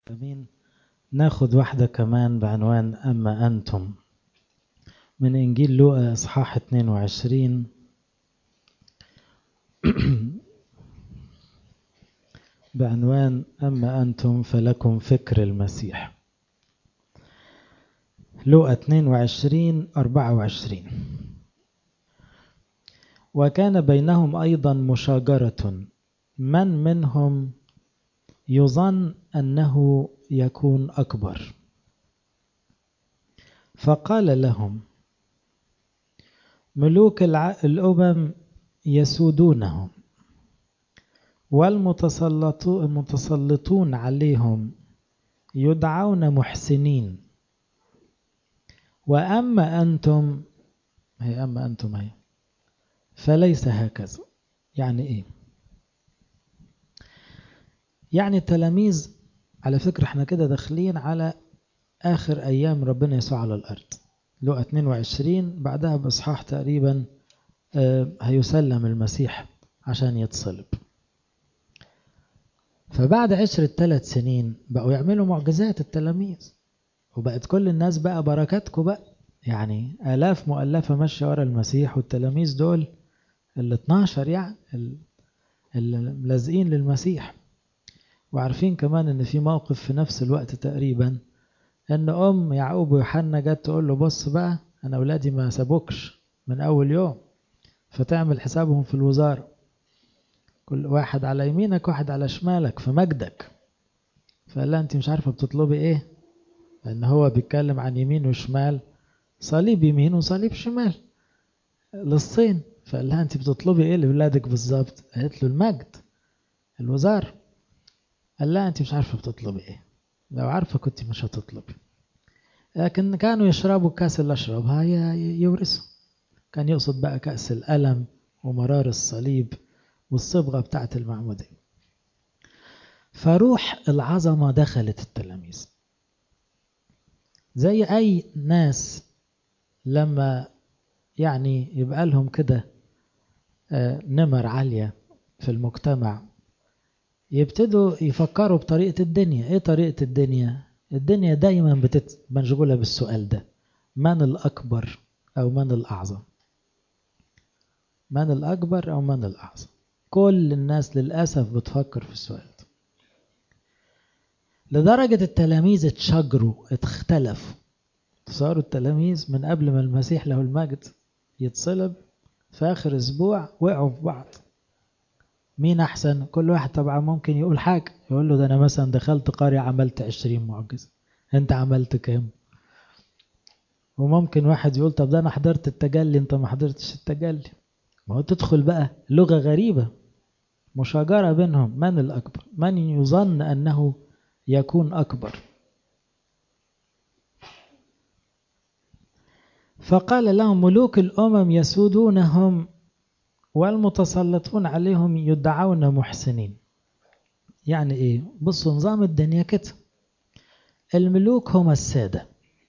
أمين ناخد واحدة كمان بعنوان أما أنتم من إنجيل لوقا إصحاح 22 بعنوان أما أنتم فلكم فكر المسيح لوقا 22 24 وكان بينهم أيضا مشاجرة من منهم يظن أنه يكون أكبر فقال لهم ملوك الأمم يسودونهم والمتسلطون عليهم يدعون محسنين وأما أنتم هي أما أنتم هي فليس هكذا يعني إيه يعني التلاميذ على فكرة احنا كده داخلين على آخر أيام ربنا يسوع على الأرض لقى 22 بعدها بإصحاح تقريبا هيسلم المسيح عشان يتصلب فبعد عشرة ثلاث سنين بقوا يعملوا معجزات التلاميذ وبقت كل الناس بقى بركاتكم بقى يعني آلاف مؤلفة ماشية ورا المسيح والتلاميذ دول ال 12 يعني اللازقين للمسيح وعارفين كمان ان في موقف في نفس الوقت تقريبا ان ام يعقوب ويوحنا جت تقول له بص بقى انا اولادي ما سابوكش من اول يوم فتعمل حسابهم في الوزاره كل واحد على يمينك واحد على شمالك في مجدك فقال لها انت مش عارفه بتطلبي ايه لان هو بيتكلم عن يمين وشمال صليب يمين وصليب شمال للصين فقال لها انت بتطلبي ايه لاولادك بالظبط قالت له المجد الوزاره قال لها انت مش عارفه بتطلبي ايه لو عارفه كنت مش هتطلبي لكن كانوا يشربوا الكاس اللي اشربها يورثوا كان يقصد بقى كأس الألم ومرار الصليب والصبغة بتاعت المعمودية فروح العظمة دخلت التلاميذ زي أي ناس لما يعني يبقى لهم كده نمر عالية في المجتمع يبتدوا يفكروا بطريقة الدنيا ايه طريقة الدنيا الدنيا دايما بتت... مشغولة بالسؤال ده من الأكبر أو من الأعظم من الأكبر أو من الأعظم كل الناس للأسف بتفكر في السؤال ده لدرجة التلاميذ اتشجروا اختلفوا تصاروا التلاميذ من قبل ما المسيح له المجد يتصلب في آخر أسبوع وقعوا في بعض مين أحسن كل واحد طبعا ممكن يقول حاجة يقول له ده أنا مثلا دخلت قرية عملت عشرين معجزة أنت عملت كام وممكن واحد يقول طب ده أنا حضرت التجلي أنت ما حضرتش التجلي ما هو تدخل بقى لغة غريبة مشاجرة بينهم من الأكبر من يظن أنه يكون أكبر فقال لهم ملوك الأمم يسودونهم والمتسلطون عليهم يدعون محسنين يعني ايه بصوا نظام الدنيا كده الملوك هم السادة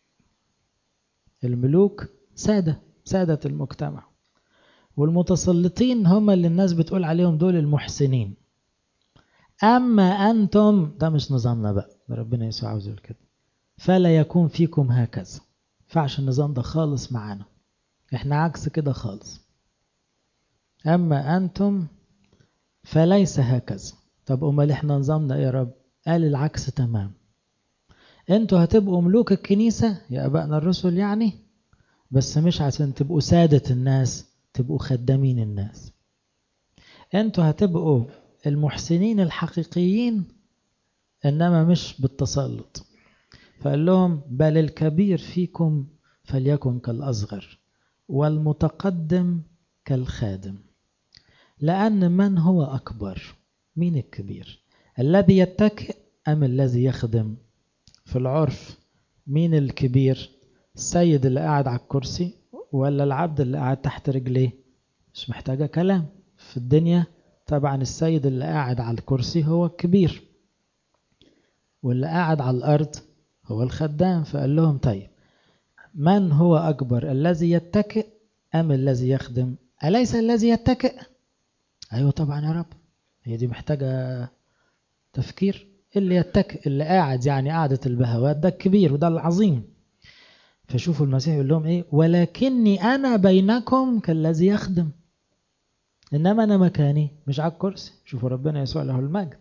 الملوك سادة سادة المجتمع والمتسلطين هم اللي الناس بتقول عليهم دول المحسنين أما أنتم ده مش نظامنا بقى ربنا يسوع عاوز يقول كده فلا يكون فيكم هكذا فعش النظام ده خالص معانا احنا عكس كده خالص أما أنتم فليس هكذا طب أمال إحنا نظامنا إيه يا رب قال العكس تمام أنتوا هتبقوا ملوك الكنيسة يا أبائنا الرسل يعني بس مش عشان تبقوا سادة الناس تبقوا خدامين الناس أنتوا هتبقوا المحسنين الحقيقيين إنما مش بالتسلط فقال لهم بل الكبير فيكم فليكن كالأصغر والمتقدم كالخادم لأن من هو أكبر مين الكبير الذي يتكئ أم الذي يخدم في العرف مين الكبير السيد اللي قاعد على الكرسي ولا العبد اللي قاعد تحت رجليه مش محتاجة كلام في الدنيا طبعا السيد اللي قاعد على الكرسي هو الكبير واللي قاعد على الأرض هو الخدام فقال لهم طيب من هو أكبر الذي يتكئ أم الذي يخدم أليس الذي يتكئ أيوة طبعا يا رب هي دي محتاجة تفكير اللي يتكئ اللي قاعد يعني قعدة البهوات ده الكبير وده العظيم فشوفوا المسيح يقول لهم ايه ولكني انا بينكم كالذي يخدم انما انا مكاني مش على الكرسي شوفوا ربنا يسوع له المجد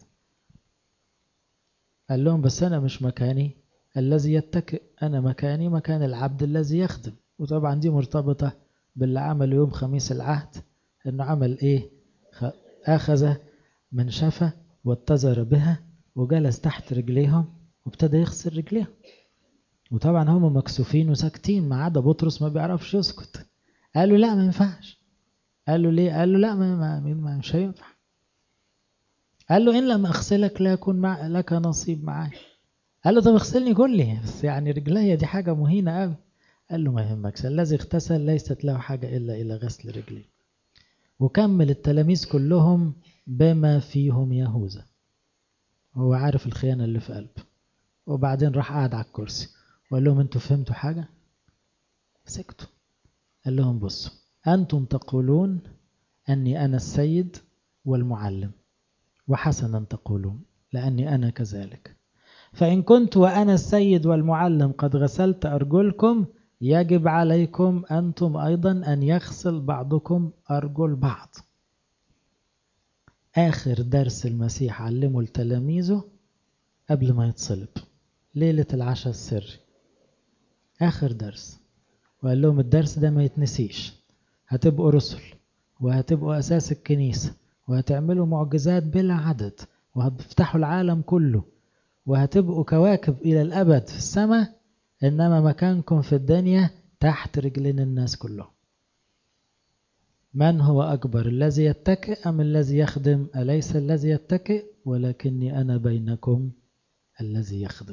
قال لهم بس انا مش مكاني الذي يتكئ انا مكاني مكان العبد الذي يخدم وطبعا دي مرتبطه باللي عمله يوم خميس العهد انه عمل ايه اخذ منشفه واتزر بها وجلس تحت رجليهم وابتدى يغسل رجليهم وطبعا هم مكسوفين وساكتين ما عدا بطرس ما بيعرفش يسكت قالوا لا ما ينفعش قال له ليه قال له لا ما, ما, ما مش هينفع قال له ان لم اغسلك لا يكون مع لك نصيب معاي قال له طب اغسلني كلي بس يعني رجلي دي حاجه مهينه قوي قال له ما يهمكش الذي اغتسل ليست له حاجه الا الى غسل رجلي وكمل التلاميذ كلهم بما فيهم يهوذا هو عارف الخيانه اللي في قلبه وبعدين راح قعد على الكرسي وقال لهم انتوا فهمتوا حاجه سكتوا قال لهم بصوا أنتم تقولون أني أنا السيد والمعلم وحسنا تقولون لأني أنا كذلك فإن كنت وأنا السيد والمعلم قد غسلت أرجلكم يجب عليكم أنتم أيضا أن يغسل بعضكم أرجل بعض آخر درس المسيح علمه لتلاميذه قبل ما يتصلب ليلة العشاء السري آخر درس وقال لهم الدرس ده ما يتنسيش هتبقوا رسل وهتبقوا أساس الكنيسة وهتعملوا معجزات بلا عدد وهتفتحوا العالم كله وهتبقوا كواكب إلى الأبد في السماء إنما مكانكم في الدنيا تحت رجلين الناس كلهم من هو أكبر الذي يتكئ أم الذي يخدم أليس الذي يتكئ ولكني أنا بينكم الذي يخدم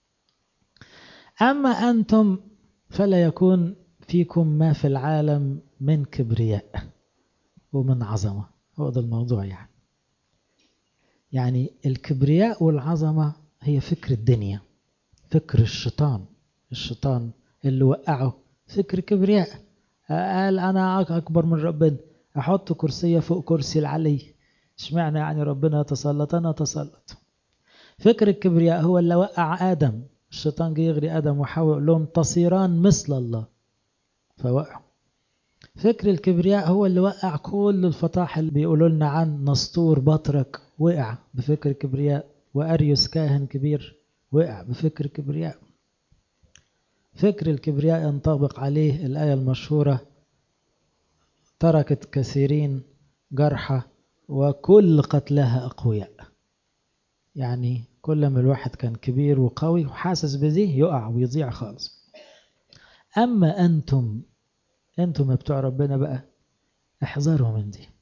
أما أنتم فلا يكون فيكم ما في العالم من كبرياء ومن عظمة هو ده الموضوع يعني يعني الكبرياء والعظمة هي فكر الدنيا فكر الشيطان الشيطان اللي وقعه فكر كبرياء قال أنا أكبر من ربنا أحط كرسية فوق كرسي العلي اشمعنى يعني ربنا يتسلط أنا أتسلط فكر الكبرياء هو اللي وقع آدم الشيطان جه يغري آدم وحواء يقول لهم تصيران مثل الله فوقعوا فكر الكبرياء هو اللي وقع كل الفطاح اللي بيقولوا لنا عن نسطور بطرك وقع بفكر الكبرياء وأريوس كاهن كبير وقع بفكر الكبرياء فكر الكبرياء ينطبق عليه الآية المشهورة تركت كثيرين جرحى وكل قتلها أقوياء يعني كل ما الواحد كان كبير وقوي وحاسس بدي يقع ويضيع خالص أما أنتم أنتم بتوع ربنا بقى احذروا من دي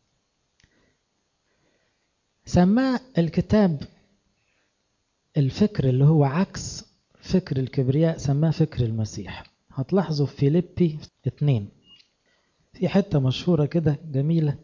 سماه الكتاب الفكر اللي هو عكس فكر الكبرياء سماه فكر المسيح هتلاحظوا في فيليبي اتنين في حتة مشهورة كده جميلة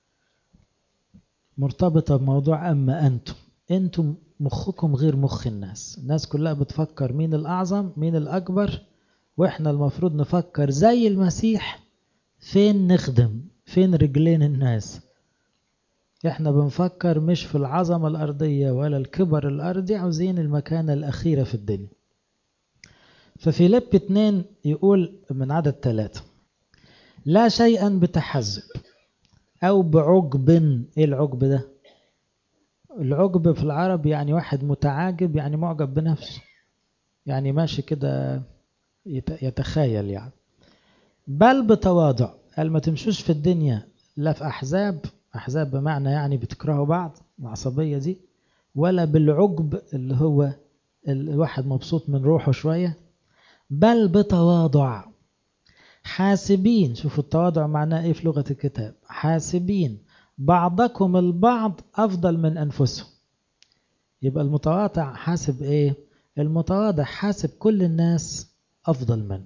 مرتبطة بموضوع أما أنتم أنتم مخكم غير مخ الناس الناس كلها بتفكر مين الأعظم مين الأكبر وإحنا المفروض نفكر زي المسيح فين نخدم فين رجلين الناس احنا بنفكر مش في العظمة الأرضية ولا الكبر الأرضي عاوزين المكانة الأخيرة في الدنيا ففي لب اتنين يقول من عدد ثلاثة لا شيئا بتحزب أو بعجب إيه العجب ده العجب في العرب يعني واحد متعاجب يعني معجب بنفسه يعني ماشي كده يتخيل يعني بل بتواضع قال ما تمشوش في الدنيا لا في أحزاب أحزاب بمعنى يعني بتكرهوا بعض العصبية دي ولا بالعجب اللي هو الواحد مبسوط من روحه شوية بل بتواضع حاسبين شوفوا التواضع معناه ايه في لغة الكتاب حاسبين بعضكم البعض أفضل من أنفسهم يبقى المتواضع حاسب ايه المتواضع حاسب كل الناس أفضل منه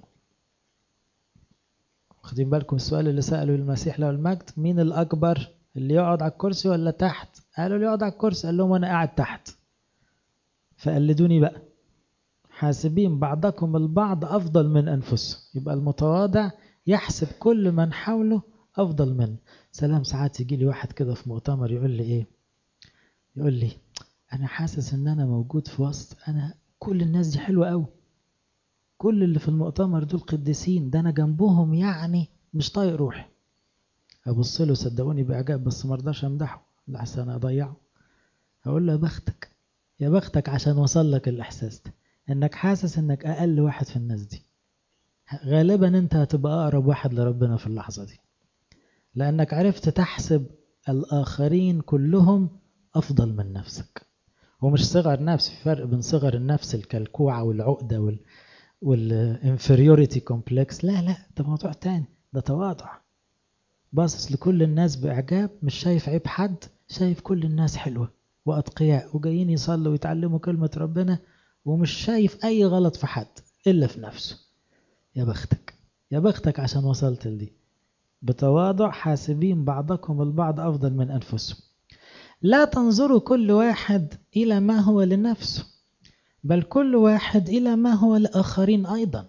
واخدين بالكم السؤال اللي سأله المسيح له المجد مين الأكبر اللي يقعد على الكرسي ولا تحت قالوا اللي يقعد على الكرسي قال لهم أنا قاعد تحت فقلدوني بقى حاسبين بعضكم البعض أفضل من أنفسهم يبقى المتواضع يحسب كل من حوله أفضل منه سلام ساعات يجي لي واحد كده في مؤتمر يقول لي إيه يقول لي انا حاسس ان انا موجود في وسط انا كل الناس دي حلوة قوي كل اللي في المؤتمر دول قديسين ده انا جنبهم يعني مش طايق روحي ابص له صدقوني باعجاب بس ما رضاش امدحه لحسن اضيعه اقول له يا بختك يا بختك عشان وصل لك الاحساس ده انك حاسس انك اقل واحد في الناس دي غالبا انت هتبقى اقرب واحد لربنا في اللحظة دي لانك عرفت تحسب الاخرين كلهم افضل من نفسك ومش صغر نفس في فرق بين صغر النفس الكلكوعة والعقدة وال والانفيريوريتي كومبلكس لا لا ده موضوع تاني ده تواضع باصص لكل الناس بإعجاب مش شايف عيب حد شايف كل الناس حلوة وأتقياء وجايين يصلوا ويتعلموا كلمة ربنا ومش شايف أي غلط في حد إلا في نفسه يا بختك يا بختك عشان وصلت لدي بتواضع حاسبين بعضكم البعض أفضل من أنفسهم لا تنظروا كل واحد إلى ما هو لنفسه بل كل واحد إلى ما هو لآخرين أيضا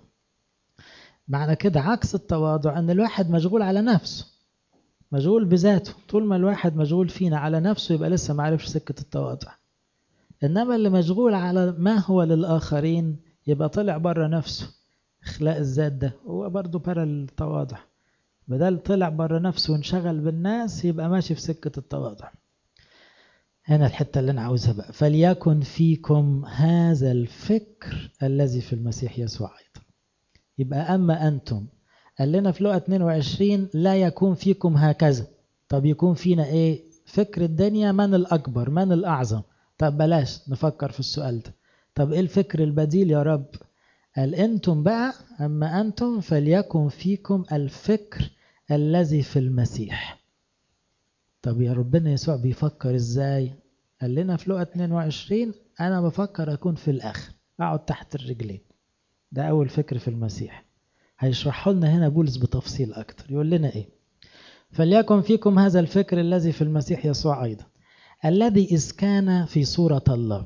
معنى كده عكس التواضع أن الواحد مشغول على نفسه مشغول بذاته طول ما الواحد مشغول فينا على نفسه يبقى لسه ما عرفش سكة التواضع إنما اللي مشغول على ما هو للآخرين يبقى طلع بره نفسه إخلاء الذات ده هو برضه برا التواضع بدل طلع بره نفسه وانشغل بالناس يبقى ماشي في سكة التواضع هنا الحتة اللي أنا عاوزها بقى فليكن فيكم هذا الفكر الذي في المسيح يسوع أيضا يبقى أما أنتم قال لنا في لقى 22 لا يكون فيكم هكذا طب يكون فينا إيه فكر الدنيا من الأكبر من الأعظم طب بلاش نفكر في السؤال ده طب إيه الفكر البديل يا رب قال أنتم بقى أما أنتم فليكن فيكم الفكر الذي في المسيح طب يا ربنا يسوع بيفكر ازاي قال لنا في لقى 22 انا بفكر اكون في الاخر اقعد تحت الرجلين ده اول فكر في المسيح هيشرحه لنا هنا بولس بتفصيل اكتر يقول لنا ايه فليكن فيكم هذا الفكر الذي في المسيح يسوع ايضا الذي اذ كان في صورة الله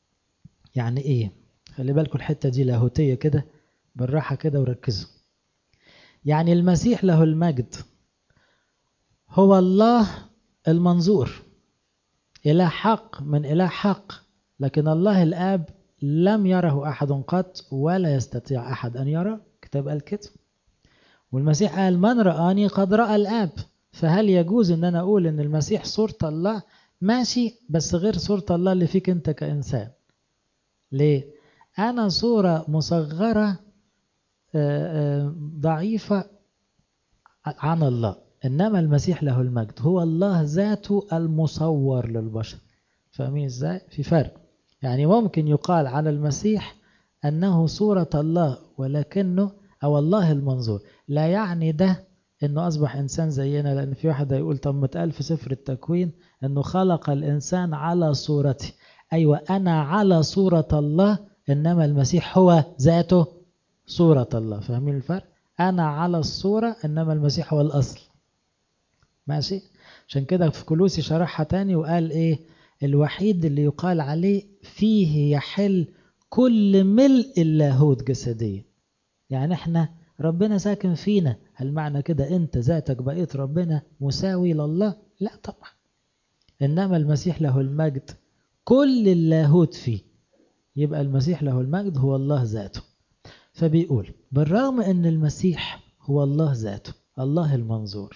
يعني ايه خلي بالكم الحتة دي لاهوتية كده بالراحة كده وركزوا يعني المسيح له المجد هو الله المنظور إله حق من إله حق لكن الله الآب لم يره أحد قط ولا يستطيع أحد أن يرى كتاب قال كده والمسيح قال من رآني قد رأى الآب فهل يجوز أن أنا أقول أن المسيح صورة الله ماشي بس غير صورة الله اللي فيك أنت كإنسان ليه؟ أنا صورة مصغرة ضعيفة عن الله إنما المسيح له المجد هو الله ذاته المصور للبشر فاهمين إزاي؟ في فرق يعني ممكن يقال على المسيح أنه صورة الله ولكنه أو الله المنظور لا يعني ده أنه أصبح إنسان زينا لأن في واحد هيقول طب ما اتقال في سفر التكوين أنه خلق الإنسان على صورته أيوة أنا على صورة الله إنما المسيح هو ذاته صورة الله فاهمين الفرق؟ أنا على الصورة إنما المسيح هو الأصل ماشي عشان كده في كلوسي شرحها تاني وقال ايه الوحيد اللي يقال عليه فيه يحل كل ملء اللاهوت جسديا يعني احنا ربنا ساكن فينا هل معنى كده انت ذاتك بقيت ربنا مساوي لله لا طبعا انما المسيح له المجد كل اللاهوت فيه يبقى المسيح له المجد هو الله ذاته فبيقول بالرغم ان المسيح هو الله ذاته الله المنظور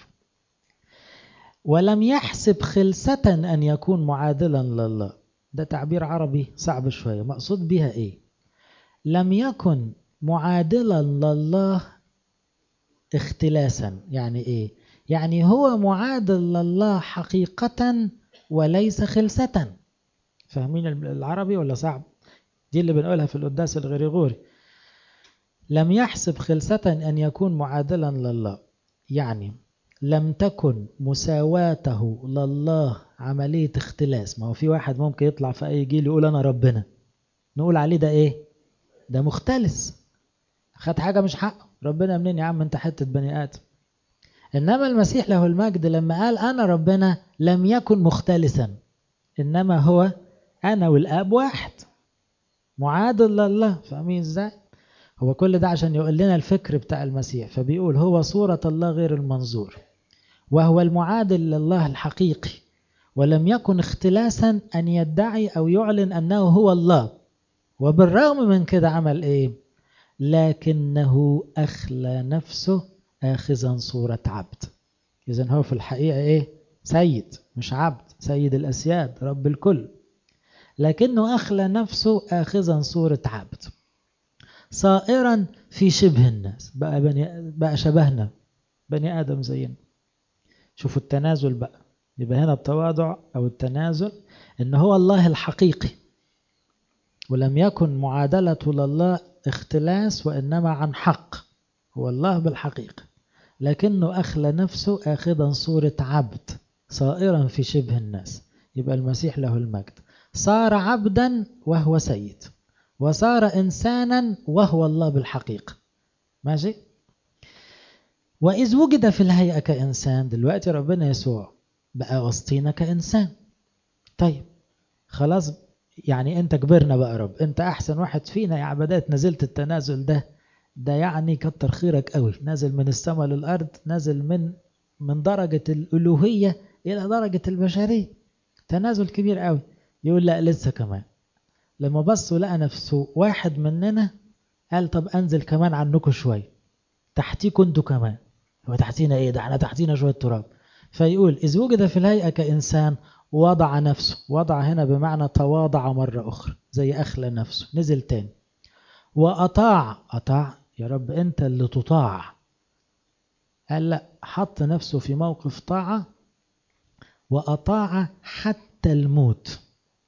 ولم يحسب خلسة أن يكون معادلا لله ده تعبير عربي صعب شوية مقصود بها إيه لم يكن معادلا لله اختلاسا يعني إيه يعني هو معادل لله حقيقة وليس خلسة فاهمين العربي ولا صعب دي اللي بنقولها في القداس الغريغوري لم يحسب خلسة أن يكون معادلا لله يعني لم تكن مساواته لله عملية اختلاس ما هو في واحد ممكن يطلع في أي جيل يقول أنا ربنا نقول عليه ده إيه ده مختلس خد حاجة مش حقه ربنا منين يا عم انت حتة بني آدم إنما المسيح له المجد لما قال أنا ربنا لم يكن مختلسا إنما هو أنا والآب واحد معادل لله فاهمين إزاي هو كل ده عشان يقول لنا الفكر بتاع المسيح فبيقول هو صورة الله غير المنظور وهو المعادل لله الحقيقي ولم يكن اختلاسا أن يدعي أو يعلن أنه هو الله وبالرغم من كده عمل إيه لكنه أخلى نفسه آخذا صورة عبد إذا هو في الحقيقة إيه سيد مش عبد سيد الأسياد رب الكل لكنه أخلى نفسه آخذا صورة عبد صائرا في شبه الناس بقى, بني بقى شبهنا بني آدم زينا شوفوا التنازل بقى يبقى هنا التواضع أو التنازل إن هو الله الحقيقي ولم يكن معادلته لله اختلاس وإنما عن حق هو الله بالحقيقة لكنه أخلى نفسه آخذا صورة عبد صائرا في شبه الناس يبقى المسيح له المجد صار عبدا وهو سيد وصار إنسانا وهو الله بالحقيقة ماشي وإذ وجد في الهيئة كإنسان دلوقتي ربنا يسوع بقى وسطينا كإنسان طيب خلاص يعني أنت كبرنا بقى رب أنت أحسن واحد فينا يا عبادات نزلت التنازل ده ده يعني كتر خيرك قوي نازل من السماء للأرض نازل من من درجة الألوهية إلى درجة البشرية تنازل كبير قوي يقول لا لسه كمان لما بصوا لقى نفسه واحد مننا قال طب أنزل كمان عنكم شوية تحتيكم انتوا كمان هو تحتينا ايه ده احنا تحتينا شوية تراب فيقول إذ وجد في الهيئة كإنسان وضع نفسه وضع هنا بمعنى تواضع مرة أخرى زي أخلى نفسه نزل تاني وأطاع أطاع يا رب أنت اللي تطاع قال لا حط نفسه في موقف طاعة وأطاع حتى الموت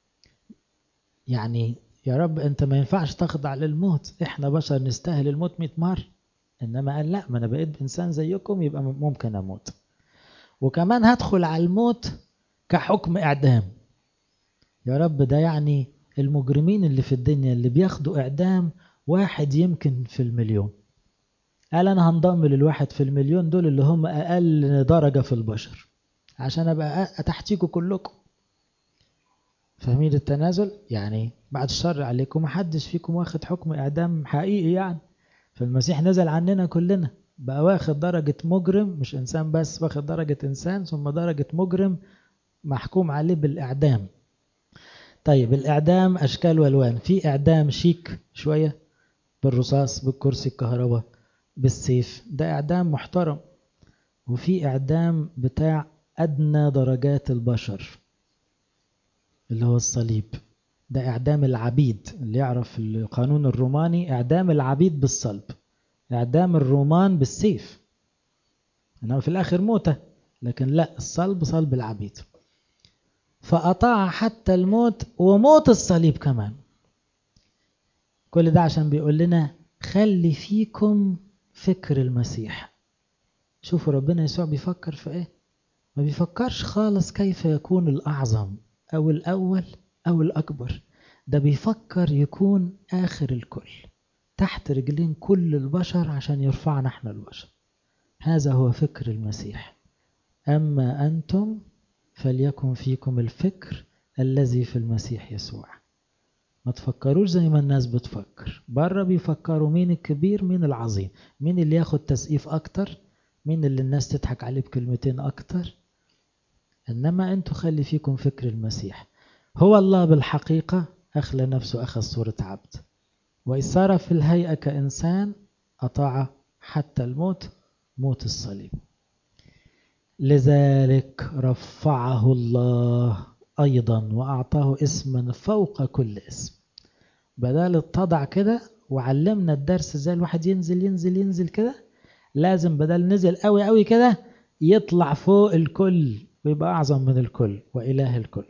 يعني يا رب أنت ما ينفعش تخضع للموت إحنا بشر نستاهل الموت 100 مرة إنما قال لا ما أنا بقيت إنسان زيكم يبقى ممكن أموت وكمان هدخل على الموت كحكم إعدام يا رب ده يعني المجرمين اللي في الدنيا اللي بياخدوا إعدام واحد يمكن في المليون قال أنا هنضم للواحد في المليون دول اللي هم أقل درجة في البشر عشان أبقى تحتيكوا كلكم فاهمين التنازل يعني بعد الشر عليكم محدش فيكم واخد حكم إعدام حقيقي يعني فالمسيح نزل عننا كلنا بقى واخد درجة مجرم مش إنسان بس واخد درجة إنسان ثم درجة مجرم محكوم عليه بالإعدام طيب الإعدام أشكال والوان في إعدام شيك شوية بالرصاص بالكرسي الكهرباء بالسيف ده إعدام محترم وفي إعدام بتاع أدنى درجات البشر اللي هو الصليب ده إعدام العبيد اللي يعرف القانون الروماني إعدام العبيد بالصلب إعدام الرومان بالسيف إنما في الآخر موتة لكن لا الصلب صلب العبيد فأطاع حتى الموت وموت الصليب كمان كل ده عشان بيقول لنا خلي فيكم فكر المسيح شوفوا ربنا يسوع بيفكر في ايه ما بيفكرش خالص كيف يكون الأعظم أو الأول أو الأكبر ده بيفكر يكون آخر الكل تحت رجلين كل البشر عشان يرفعنا احنا البشر هذا هو فكر المسيح أما أنتم فليكن فيكم الفكر الذي في المسيح يسوع ما تفكروش زي ما الناس بتفكر بره بيفكروا مين الكبير مين العظيم مين اللي ياخد تسقيف أكتر مين اللي الناس تضحك عليه بكلمتين أكتر إنما أنتوا خلي فيكم فكر المسيح هو الله بالحقيقة أخلى نفسه أخذ صورة عبد وإذ صار في الهيئة كإنسان أطاع حتى الموت موت الصليب لذلك رفعه الله أيضا وأعطاه اسما فوق كل اسم بدل اتضع كده وعلمنا الدرس ازاي الواحد ينزل ينزل ينزل كده لازم بدل نزل قوي قوي كده يطلع فوق الكل ويبقى أعظم من الكل وإله الكل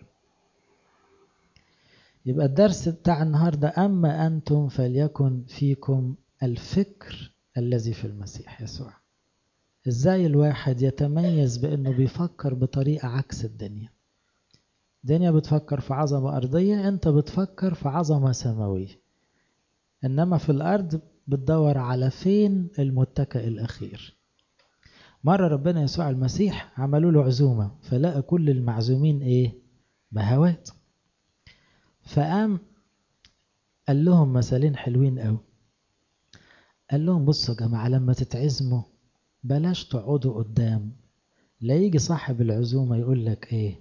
يبقى الدرس بتاع النهاردة أما أنتم فليكن فيكم الفكر الذي في المسيح يسوع ازاي الواحد يتميز بانه بيفكر بطريقة عكس الدنيا الدنيا بتفكر في عظمة أرضية أنت بتفكر في عظمة سماوية إنما في الأرض بتدور على فين المتكئ الأخير مرة ربنا يسوع المسيح عملوا له عزومة فلقى كل المعزومين إيه بهوات فقام قال لهم مثالين حلوين قوي قال لهم بصوا يا جماعة لما تتعزموا بلاش تقعدوا قدام لا يجي صاحب العزومة يقول لك ايه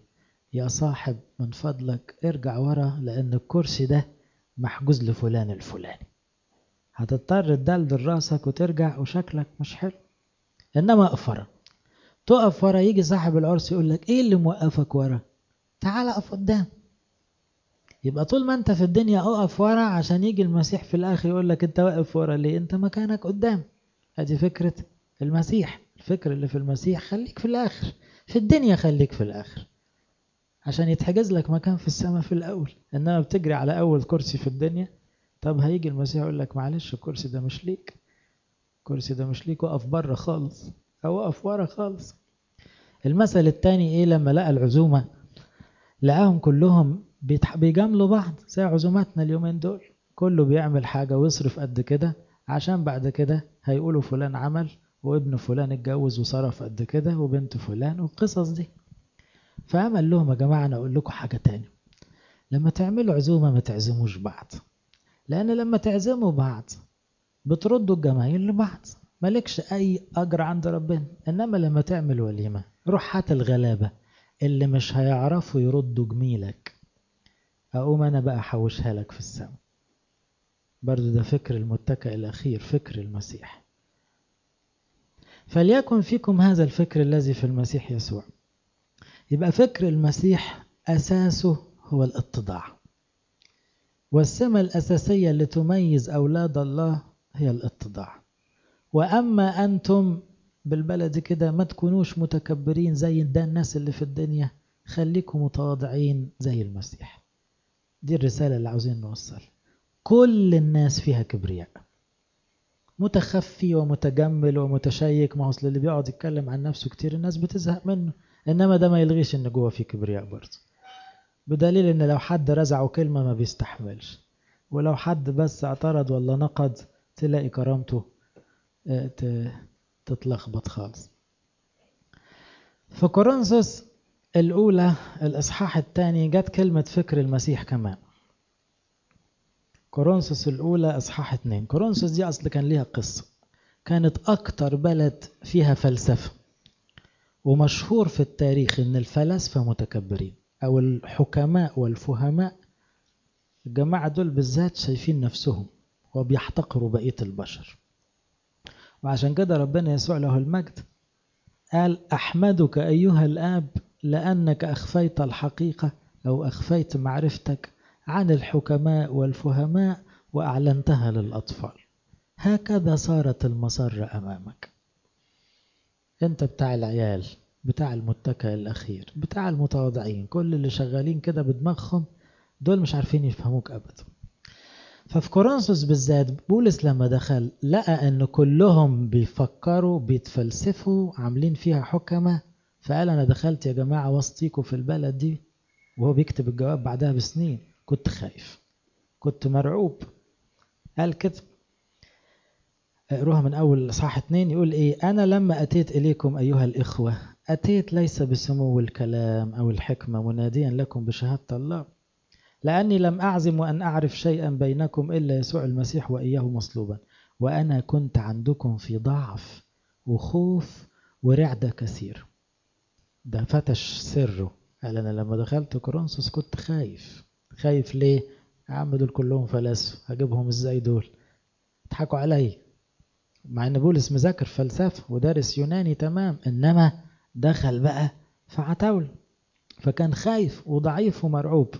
يا صاحب من فضلك ارجع ورا لأن الكرسي ده محجوز لفلان الفلاني هتضطر تدلدل راسك وترجع وشكلك مش حلو إنما اقف ورا تقف ورا يجي صاحب العرس يقول لك ايه اللي موقفك ورا تعال اقف قدام يبقى طول ما انت في الدنيا اقف ورا عشان يجي المسيح في الاخر يقول لك انت واقف ورا ليه انت مكانك قدام ادي فكرة المسيح الفكر اللي في المسيح خليك في الاخر في الدنيا خليك في الاخر عشان يتحجز لك مكان في السماء في الاول انما بتجري على اول كرسي في الدنيا طب هيجي المسيح يقول لك معلش الكرسي ده مش ليك الكرسي ده مش ليك وقف بره خالص او وقف ورا خالص المثل التاني ايه لما لقى العزومة لقاهم كلهم بيجاملوا بعض زي عزوماتنا اليومين دول كله بيعمل حاجة ويصرف قد كده عشان بعد كده هيقولوا فلان عمل وابن فلان اتجوز وصرف قد كده وبنت فلان والقصص دي فقام لهم يا جماعة أنا أقول لكم حاجة تاني لما تعملوا عزومة ما تعزموش بعض لأن لما تعزموا بعض بتردوا الجماهير لبعض مالكش أي أجر عند ربنا إنما لما تعمل وليمة روح هات الغلابة اللي مش هيعرفوا يردوا جميلك أقوم أنا بقى أحوشها لك في السماء برضو ده فكر المتكئ الأخير فكر المسيح فليكن فيكم هذا الفكر الذي في المسيح يسوع يبقى فكر المسيح أساسه هو الاتضاع والسمة الأساسية اللي تميز أولاد الله هي الاتضاع وأما أنتم بالبلد كده ما تكونوش متكبرين زي ده الناس اللي في الدنيا خليكم متواضعين زي المسيح دي الرسالة اللي عاوزين نوصل كل الناس فيها كبرياء متخفي ومتجمل ومتشيك ما اصل اللي بيقعد يتكلم عن نفسه كتير الناس بتزهق منه انما ده ما يلغيش ان جوه في كبرياء برضه بدليل ان لو حد رزعه كلمة ما بيستحملش ولو حد بس اعترض ولا نقد تلاقي كرامته تتلخبط خالص في كورنثوس الأولى الإصحاح الثاني جت كلمة فكر المسيح كمان كورنثوس الأولى إصحاح اتنين كورنثوس دي أصل كان ليها قصة كانت أكتر بلد فيها فلسفة ومشهور في التاريخ إن الفلاسفة متكبرين أو الحكماء والفهماء الجماعة دول بالذات شايفين نفسهم وبيحتقروا بقية البشر وعشان كده ربنا يسوع له المجد قال أحمدك أيها الآب لأنك أخفيت الحقيقة أو أخفيت معرفتك عن الحكماء والفهماء وأعلنتها للأطفال هكذا صارت المسرة أمامك أنت بتاع العيال بتاع المتكئ الأخير بتاع المتواضعين كل اللي شغالين كده بدماغهم دول مش عارفين يفهموك أبدا ففي كورنثوس بالذات بولس لما دخل لقى ان كلهم بيفكروا بيتفلسفوا عاملين فيها حكمة فقال انا دخلت يا جماعة وسطيكوا في البلد دي وهو بيكتب الجواب بعدها بسنين كنت خايف كنت مرعوب قال كده اقروها من اول صح اتنين يقول ايه انا لما اتيت اليكم ايها الاخوة اتيت ليس بسمو الكلام او الحكمة مناديا لكم بشهادة الله لأني لم أعزم أن أعرف شيئا بينكم إلا يسوع المسيح وإياه مصلوبا وأنا كنت عندكم في ضعف وخوف ورعدة كثير ده فتش سره قال أنا لما دخلت كورنثوس كنت خايف خايف ليه؟ يا عم دول كلهم فلاسفة هجيبهم ازاي دول؟ اضحكوا علي مع ان بولس مذاكر فلسفة ودارس يوناني تمام انما دخل بقى في عتاول فكان خايف وضعيف ومرعوب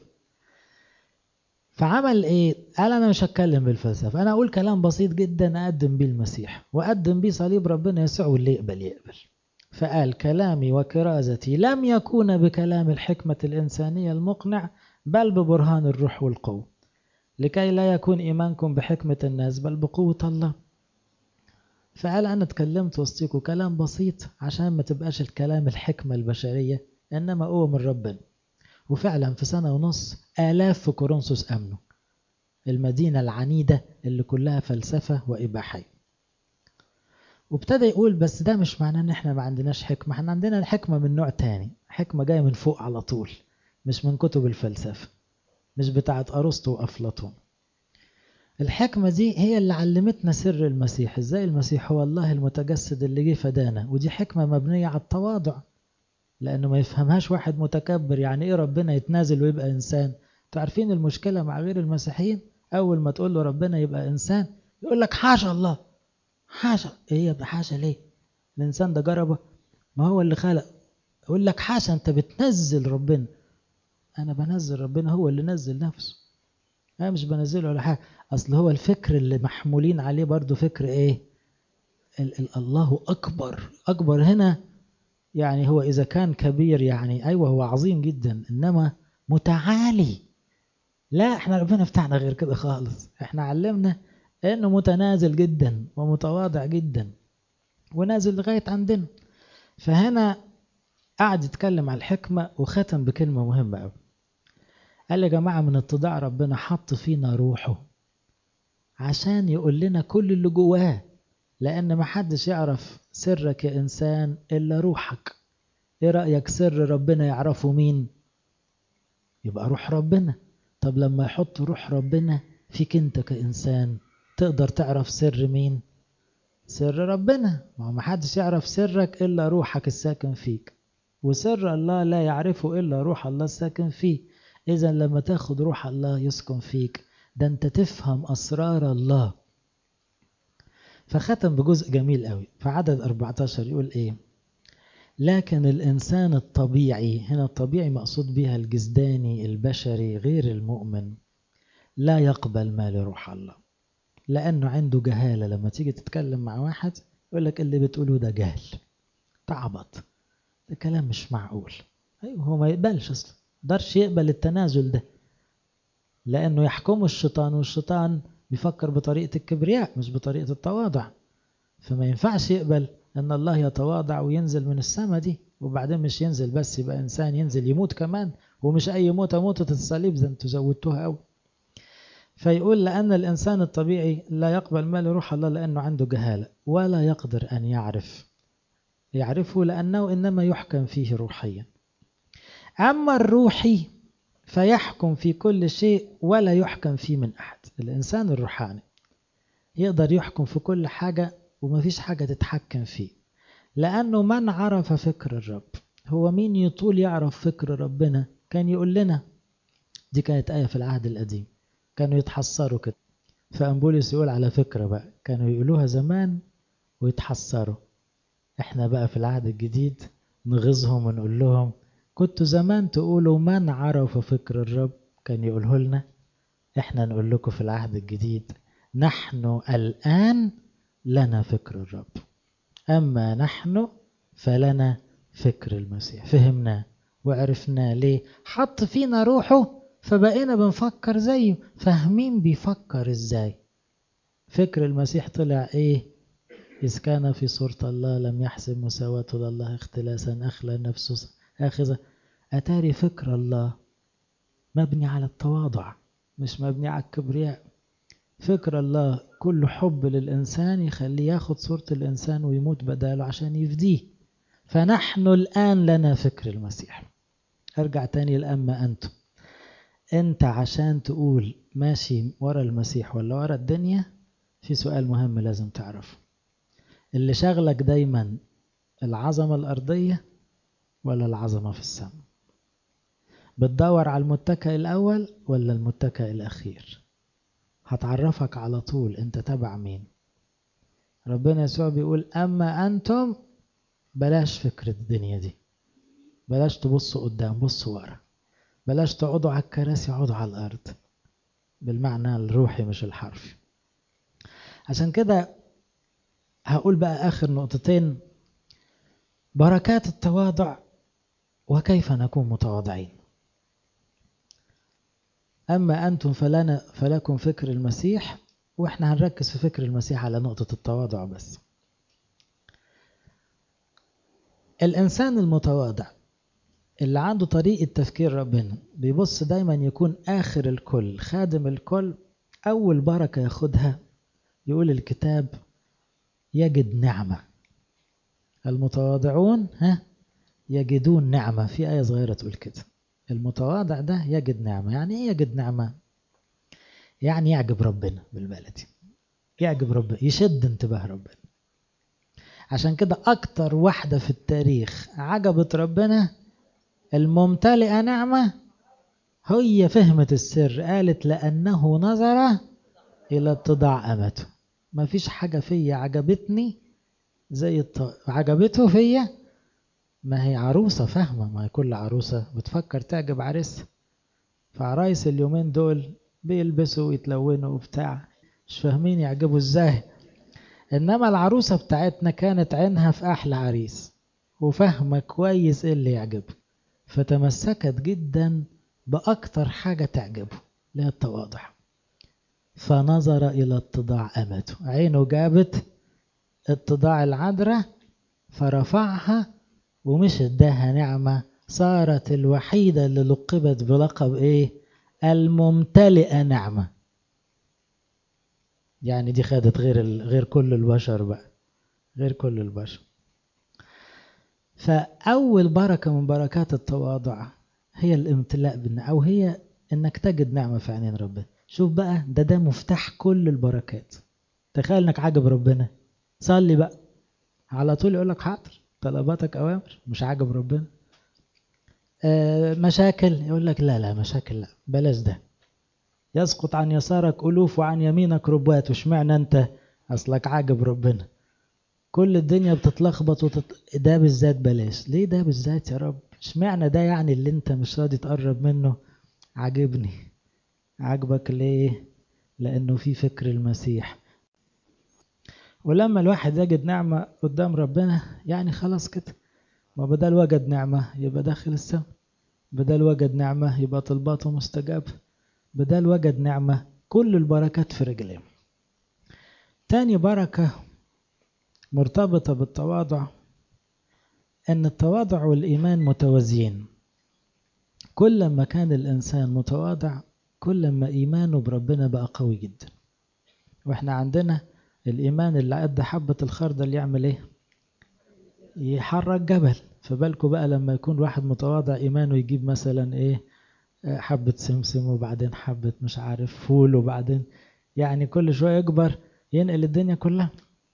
فعمل ايه قال انا مش هتكلم بالفلسفه انا اقول كلام بسيط جدا اقدم بيه المسيح واقدم بيه صليب ربنا يسوع واللي يقبل يقبل فقال كلامي وكرازتي لم يكون بكلام الحكمه الانسانيه المقنع بل ببرهان الروح والقوه لكي لا يكون ايمانكم بحكمه الناس بل بقوه الله فقال انا اتكلمت وسطيكم كلام بسيط عشان ما تبقاش الكلام الحكمه البشريه انما قوه من ربنا وفعلا في سنة ونص آلاف في كورنثوس أمنوا المدينة العنيدة اللي كلها فلسفة وإباحية وابتدى يقول بس ده مش معناه ان احنا ما عندناش حكمة احنا عندنا حكمة من نوع تاني حكمة جاية من فوق على طول مش من كتب الفلسفة مش بتاعت أرسطو وأفلاطون الحكمة دي هي اللي علمتنا سر المسيح ازاي المسيح هو الله المتجسد اللي جه فدانا ودي حكمة مبنية على التواضع لأنه ما يفهمهاش واحد متكبر يعني إيه ربنا يتنازل ويبقى إنسان تعرفين المشكلة مع غير المسيحيين أول ما تقول له ربنا يبقى إنسان يقول لك حاشا الله حاشا إيه يبقى حاشا ليه الإنسان ده جربه ما هو اللي خلق يقول لك حاشا أنت بتنزل ربنا أنا بنزل ربنا هو اللي نزل نفسه أنا مش بنزله ولا حاجة أصل هو الفكر اللي محمولين عليه برضو فكر إيه ال ال الله أكبر أكبر هنا يعني هو إذا كان كبير يعني أيوة هو عظيم جدا إنما متعالي لا احنا ربنا بتاعنا غير كده خالص احنا علمنا انه متنازل جدا ومتواضع جدا ونازل لغاية عندنا فهنا قعد يتكلم على الحكمة وختم بكلمة مهمة قوي قال يا جماعة من اتضاع ربنا حط فينا روحه عشان يقول لنا كل اللي جواه لأن محدش يعرف سرك يا إنسان إلا روحك إيه رأيك سر ربنا يعرفه مين يبقى روح ربنا طب لما يحط روح ربنا فيك انت كإنسان تقدر تعرف سر مين سر ربنا ما هو محدش يعرف سرك إلا روحك الساكن فيك وسر الله لا يعرفه إلا روح الله الساكن فيه إذا لما تاخد روح الله يسكن فيك ده أنت تفهم أسرار الله فختم بجزء جميل قوي في عدد 14 يقول إيه لكن الإنسان الطبيعي هنا الطبيعي مقصود بها الجسداني البشري غير المؤمن لا يقبل ما لروح الله لأنه عنده جهالة لما تيجي تتكلم مع واحد يقول لك اللي بتقوله ده جهل تعبط ده كلام مش معقول أيوه هو ما يقبلش أصلا قدرش يقبل التنازل ده لأنه يحكمه الشيطان والشيطان بيفكر بطريقة الكبرياء مش بطريقة التواضع فما ينفعش يقبل أن الله يتواضع وينزل من السماء دي وبعدين مش ينزل بس يبقى إنسان ينزل يموت كمان ومش أي موتة موتة الصليب زي انتوا زودتوها أوي فيقول لأن الإنسان الطبيعي لا يقبل ما لروح الله لأنه عنده جهالة ولا يقدر أن يعرف يعرفه لأنه إنما يحكم فيه روحيا أما الروحي فيحكم في كل شيء ولا يحكم فيه من أحد الإنسان الروحاني يقدر يحكم في كل حاجة وما فيش حاجة تتحكم فيه لأنه من عرف فكر الرب هو مين يطول يعرف فكر ربنا كان يقول لنا دي كانت آية في العهد القديم كانوا يتحسروا كده فأنبوليس يقول على فكرة بقى كانوا يقولوها زمان ويتحسروا احنا بقى في العهد الجديد نغيظهم ونقول لهم كنتوا زمان تقولوا من عرف فكر الرب كان يقوله لنا احنا نقول لكم في العهد الجديد نحن الآن لنا فكر الرب أما نحن فلنا فكر المسيح فهمناه وعرفناه ليه حط فينا روحه فبقينا بنفكر زيه فاهمين بيفكر ازاي فكر المسيح طلع ايه إذ كان في صورة الله لم يحسب مساواته لله اختلاسا أخلى نفسه آخذة أتاري فكر الله مبني على التواضع مش مبني على الكبرياء فكر الله كل حب للإنسان يخليه ياخد صورة الإنسان ويموت بداله عشان يفديه فنحن الآن لنا فكر المسيح أرجع تاني لأما أنتم أنت عشان تقول ماشي ورا المسيح ولا ورا الدنيا في سؤال مهم لازم تعرفه اللي شغلك دايما العظمة الأرضية ولا العظمة في السماء بتدور على المتكئ الأول ولا المتكئ الأخير هتعرفك على طول انت تبع مين ربنا يسوع بيقول أما أنتم بلاش فكرة الدنيا دي بلاش تبصوا قدام بصوا ورا بلاش تقعدوا على الكراسي اقعدوا على الأرض بالمعنى الروحي مش الحرفي عشان كده هقول بقى آخر نقطتين بركات التواضع وكيف نكون متواضعين أما أنتم فلنا فلكم فكر المسيح وإحنا هنركز في فكر المسيح على نقطة التواضع بس الإنسان المتواضع اللي عنده طريقة تفكير ربنا بيبص دايما يكون آخر الكل خادم الكل أول بركة ياخدها يقول الكتاب يجد نعمة المتواضعون ها يجدون نعمة في آية صغيرة تقول كده المتواضع ده يجد نعمة يعني ايه يجد نعمة يعني يعجب ربنا بالبلدي يعجب ربنا يشد انتباه ربنا عشان كده أكتر واحدة في التاريخ عجبت ربنا الممتلئة نعمة هي فهمت السر قالت لأنه نظر إلى اتضاع أمته ما فيش حاجة فيا عجبتني زي الط... عجبته فيا ما هي عروسة فاهمة ما هي كل عروسة بتفكر تعجب عريسها فعرايس اليومين دول بيلبسوا ويتلونوا وبتاع مش فاهمين يعجبوا ازاي انما العروسة بتاعتنا كانت عينها في احلى عريس وفاهمة كويس ايه اللي يعجبه فتمسكت جدا باكتر حاجة تعجبه اللي هي التواضع فنظر الى اتضاع امته عينه جابت اتضاع العذراء فرفعها ومش اداها نعمة صارت الوحيدة اللي لقبت بلقب ايه الممتلئة نعمة يعني دي خدت غير ال... غير كل البشر بقى غير كل البشر فأول بركة من بركات التواضع هي الامتلاء بالنعمة أو هي إنك تجد نعمة في عينين ربنا شوف بقى ده ده مفتاح كل البركات تخيل إنك عاجب ربنا صلي بقى على طول يقول لك حاضر طلباتك أوامر مش عاجب ربنا آه مشاكل يقول لك لا لا مشاكل لا بلاش ده يسقط عن يسارك ألوف وعن يمينك ربوات وشمعنا أنت أصلك عاجب ربنا كل الدنيا بتتلخبط وتت... ده بالذات بلاش ليه ده بالذات يا رب اشمعنى ده يعني اللي انت مش راضي تقرب منه عاجبني عاجبك ليه لانه في فكر المسيح ولما الواحد يجد نعمة قدام ربنا يعني خلاص كده ما بدل وجد نعمة يبقى داخل السماء بدل وجد نعمة يبقى طلباته مستجابة بدل وجد نعمة كل البركات في رجليه تاني بركة مرتبطة بالتواضع أن التواضع والإيمان متوازيين كل ما كان الإنسان متواضع كل ما إيمانه بربنا بقى قوي جدا وإحنا عندنا الإيمان اللي قد حبة الخردل يعمل إيه؟ يحرك جبل فبالكوا بقى لما يكون واحد متواضع إيمانه يجيب مثلا إيه حبة سمسم وبعدين حبة مش عارف فول وبعدين يعني كل شوية يكبر ينقل الدنيا كلها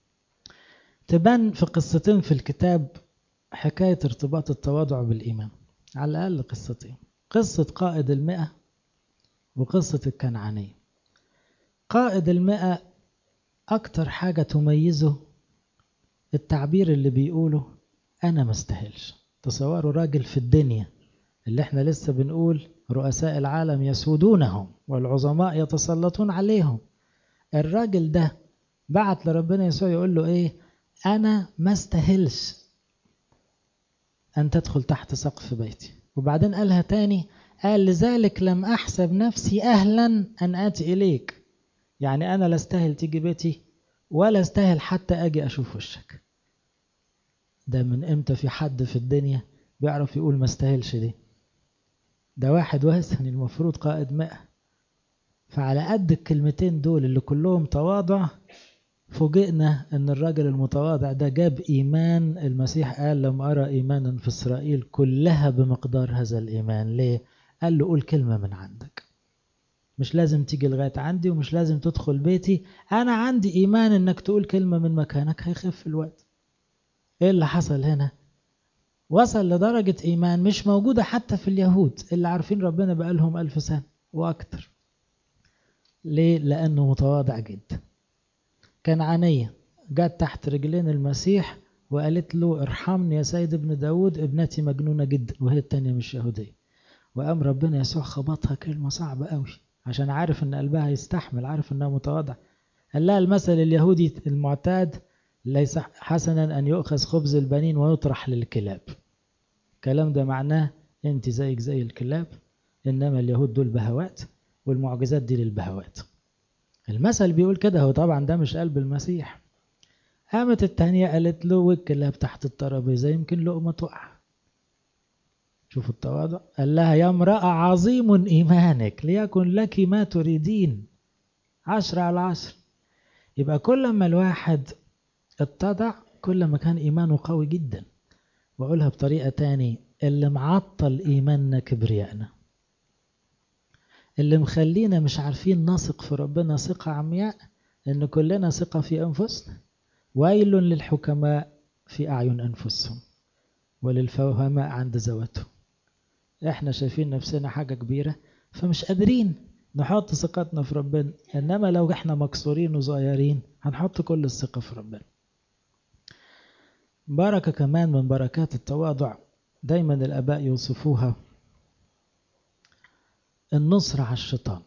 تبان في قصتين في الكتاب حكاية ارتباط التواضع بالإيمان على الأقل قصتين قصة قائد المئة وقصة الكنعانية قائد المئة أكتر حاجة تميزه التعبير اللي بيقوله أنا ما استاهلش تصوروا راجل في الدنيا اللي احنا لسه بنقول رؤساء العالم يسودونهم والعظماء يتسلطون عليهم الراجل ده بعت لربنا يسوع يقول له ايه انا ما استاهلش ان تدخل تحت سقف بيتي وبعدين قالها تاني قال لذلك لم احسب نفسي اهلا ان اتي اليك يعني انا لا استاهل تيجي بيتي ولا استاهل حتى اجي اشوف وشك ده من امتى في حد في الدنيا بيعرف يقول ما استاهلش دي ده واحد وثني المفروض قائد مئة فعلى قد الكلمتين دول اللي كلهم تواضع فوجئنا ان الراجل المتواضع ده جاب ايمان المسيح قال لم ارى ايمانا في اسرائيل كلها بمقدار هذا الايمان ليه قال له قول كلمة من عندك مش لازم تيجي لغاية عندي ومش لازم تدخل بيتي انا عندي ايمان انك تقول كلمة من مكانك هيخف الوقت ايه اللي حصل هنا وصل لدرجة إيمان مش موجودة حتى في اليهود اللي عارفين ربنا بقالهم ألف سنة وأكتر ليه؟ لأنه متواضع جدا كنعانية جت تحت رجلين المسيح وقالت له ارحمني يا سيد ابن داود ابنتي مجنونة جدا وهي التانية مش يهودية وقام ربنا يسوع خبطها كلمة صعبة قوي عشان عارف ان قلبها يستحمل عارف انها متواضع قال لها المثل اليهودي المعتاد ليس حسنا أن يؤخذ خبز البنين ويطرح للكلاب الكلام ده معناه أنت زيك زي الكلاب إنما اليهود دول بهوات والمعجزات دي للبهوات المثل بيقول كده هو طبعا ده مش قلب المسيح قامت التانية قالت له والكلاب تحت الترابيزة يمكن لقمة تقع شوفوا التواضع قال لها يا امرأة عظيم إيمانك ليكن لك ما تريدين عشرة على عشر يبقى كل ما الواحد اتضع كل ما كان إيمانه قوي جدا وأقولها بطريقة تاني اللي معطل إيماننا كبريائنا اللي مخلينا مش عارفين نثق في ربنا ثقة عمياء إن كلنا ثقة في أنفسنا ويل للحكماء في أعين أنفسهم وللفهماء عند ذواتهم احنا شايفين نفسنا حاجة كبيرة فمش قادرين نحط ثقتنا في ربنا انما لو احنا مكسورين وصغيرين هنحط كل الثقة في ربنا بركة كمان من بركات التواضع دايما الآباء يوصفوها النصر على الشيطان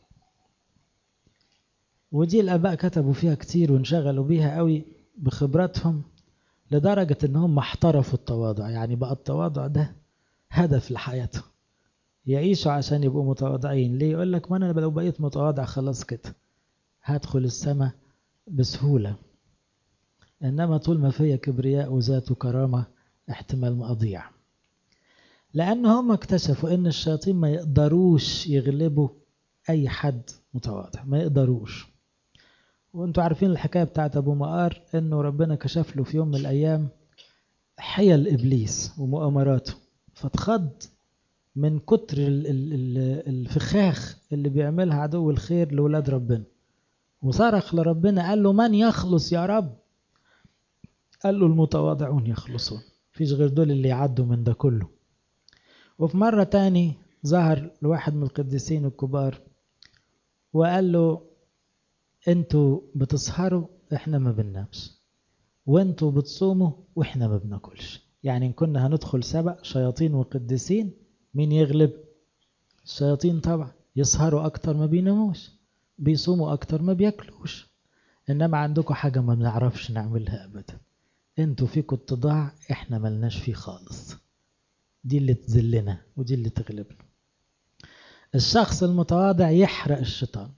ودي الآباء كتبوا فيها كتير وانشغلوا بيها قوي بخبراتهم لدرجة انهم احترفوا التواضع يعني بقى التواضع ده هدف لحياتهم يعيشوا عشان يبقوا متواضعين ليه يقول لك ما انا لو بقيت متواضع خلاص كده هدخل السماء بسهولة انما طول ما فيا كبرياء وذات وكرامة احتمال ما اضيع لان هم اكتشفوا ان الشياطين ما يقدروش يغلبوا اي حد متواضع ما يقدروش وانتوا عارفين الحكاية بتاعت ابو مقار انه ربنا كشف له في يوم من الايام حيل ابليس ومؤامراته فاتخض من كتر الفخاخ اللي بيعملها عدو الخير لولاد ربنا وصرخ لربنا قال له من يخلص يا رب قال له المتواضعون يخلصون فيش غير دول اللي يعدوا من ده كله وفي مرة تاني ظهر لواحد من القديسين الكبار وقال له انتوا بتسهروا احنا ما بننامش وانتوا بتصوموا واحنا ما بناكلش يعني ان كنا هندخل سبق شياطين وقديسين مين يغلب الشياطين طبعا يسهروا اكتر ما بيناموش بيصوموا اكتر ما بياكلوش انما عندكم حاجة ما بنعرفش نعملها ابدا انتوا فيكم اتضاع احنا ملناش فيه خالص دي اللي تذلنا ودي اللي تغلبنا الشخص المتواضع يحرق الشيطان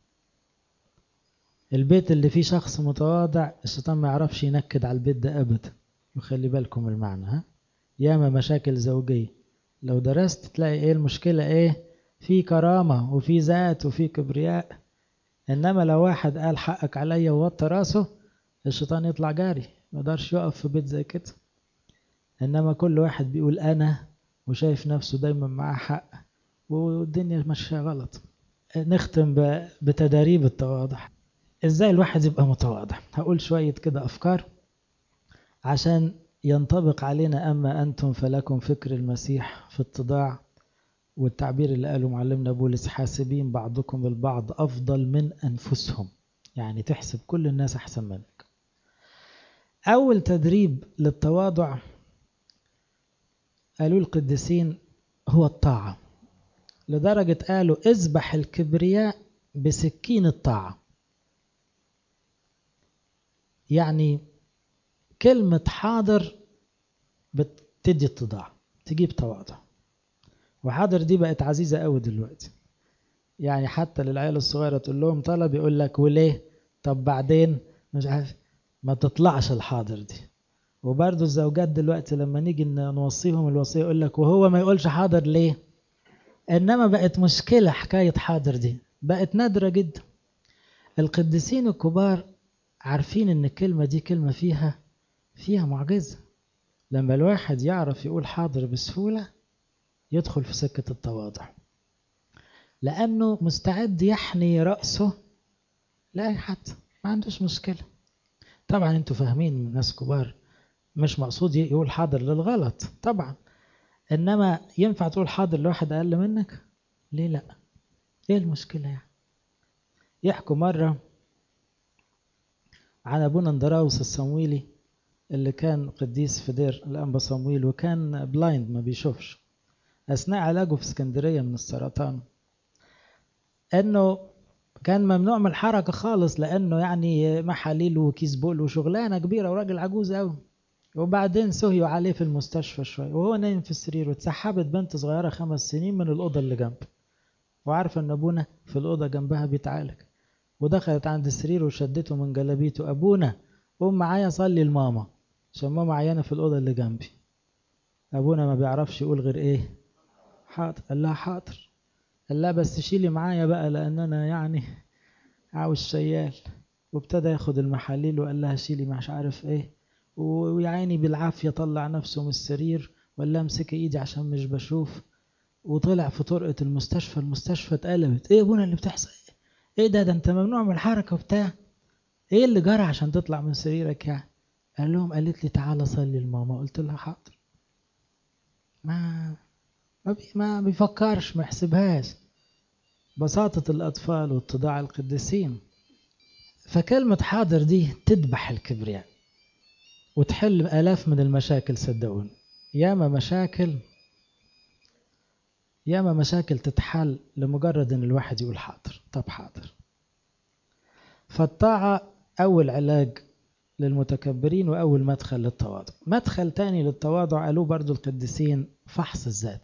البيت اللي فيه شخص متواضع الشيطان ما يعرفش ينكد على البيت ده ابدا وخلي بالكم المعنى ها ياما مشاكل زوجية لو درست تلاقي ايه المشكلة ايه في كرامة وفي ذات وفي كبرياء انما لو واحد قال حقك عليا ووطى راسه الشيطان يطلع جاري ما يقدرش يقف في بيت زي كده انما كل واحد بيقول انا وشايف نفسه دايما معاه حق والدنيا ماشيه غلط نختم بتداريب التواضع ازاي الواحد يبقى متواضع هقول شوية كده افكار عشان ينطبق علينا اما انتم فلكم فكر المسيح في اتضاع والتعبير اللي قاله معلمنا بولس حاسبين بعضكم البعض افضل من انفسهم يعني تحسب كل الناس احسن منك اول تدريب للتواضع قالوا القديسين هو الطاعة لدرجة قالوا اذبح الكبرياء بسكين الطاعة يعني كلمة حاضر بتدي اتضاع تجيب تواضع وحاضر دي بقت عزيزة قوي دلوقتي يعني حتى للعيال الصغيرة تقول لهم طلب يقول لك وليه طب بعدين مش عارف ما تطلعش الحاضر دي وبرضه الزوجات دلوقتي لما نيجي نوصيهم الوصية يقول لك وهو ما يقولش حاضر ليه انما بقت مشكلة حكاية حاضر دي بقت نادرة جدا القديسين الكبار عارفين ان الكلمة دي كلمة فيها فيها معجزة لما الواحد يعرف يقول حاضر بسهولة يدخل في سكة التواضع لأنه مستعد يحني رأسه لأي حد ما عندوش مشكلة طبعا انتوا فاهمين ناس كبار مش مقصود يقول حاضر للغلط طبعا انما ينفع تقول حاضر لواحد اقل منك ليه لا ايه المشكلة يعني يحكوا مرة عن ابونا اندراوس الصمويلي اللي كان قديس في دير الانبا صمويل وكان بلايند ما بيشوفش اثناء علاجه في اسكندرية من السرطان انه كان ممنوع من الحركة خالص لانه يعني محاليل وكيس بول وشغلانة كبيرة وراجل عجوز قوي وبعدين سهيوا عليه في المستشفى شوية وهو نايم في السرير واتسحبت بنت صغيرة خمس سنين من الأوضة اللي جنبه وعارفة إن أبونا في الأوضة جنبها بيتعالج ودخلت عند السرير وشدته من جلابيته أبونا قوم معايا صلي لماما عشان ماما عيانة في الأوضة اللي جنبي أبونا ما بيعرفش يقول غير إيه حاضر قال لها حاضر قال لها بس شيلي معايا بقى لأن أنا يعني عاوز شيال وابتدى ياخد المحاليل وقال لها شيلي مش عارف إيه ويعيني بالعافية طلع نفسه من السرير ولا امسك ايدي عشان مش بشوف وطلع في طرقة المستشفى المستشفى اتقلبت ايه يا ابونا اللي بتحصل ايه ده ده انت ممنوع من الحركة وبتاع ايه اللي جرى عشان تطلع من سريرك يعني قال لهم قالت لي تعالى صلي لماما قلت لها حاضر ما ما, بي ما بيفكرش ما يحسبهاش بساطة الأطفال واتضاع القديسين فكلمة حاضر دي تذبح الكبرياء وتحل آلاف من المشاكل صدقوني ياما مشاكل ياما مشاكل تتحل لمجرد ان الواحد يقول حاضر طب حاضر فالطاعة أول علاج للمتكبرين وأول مدخل للتواضع مدخل تاني للتواضع قالوه برضو القديسين فحص الذات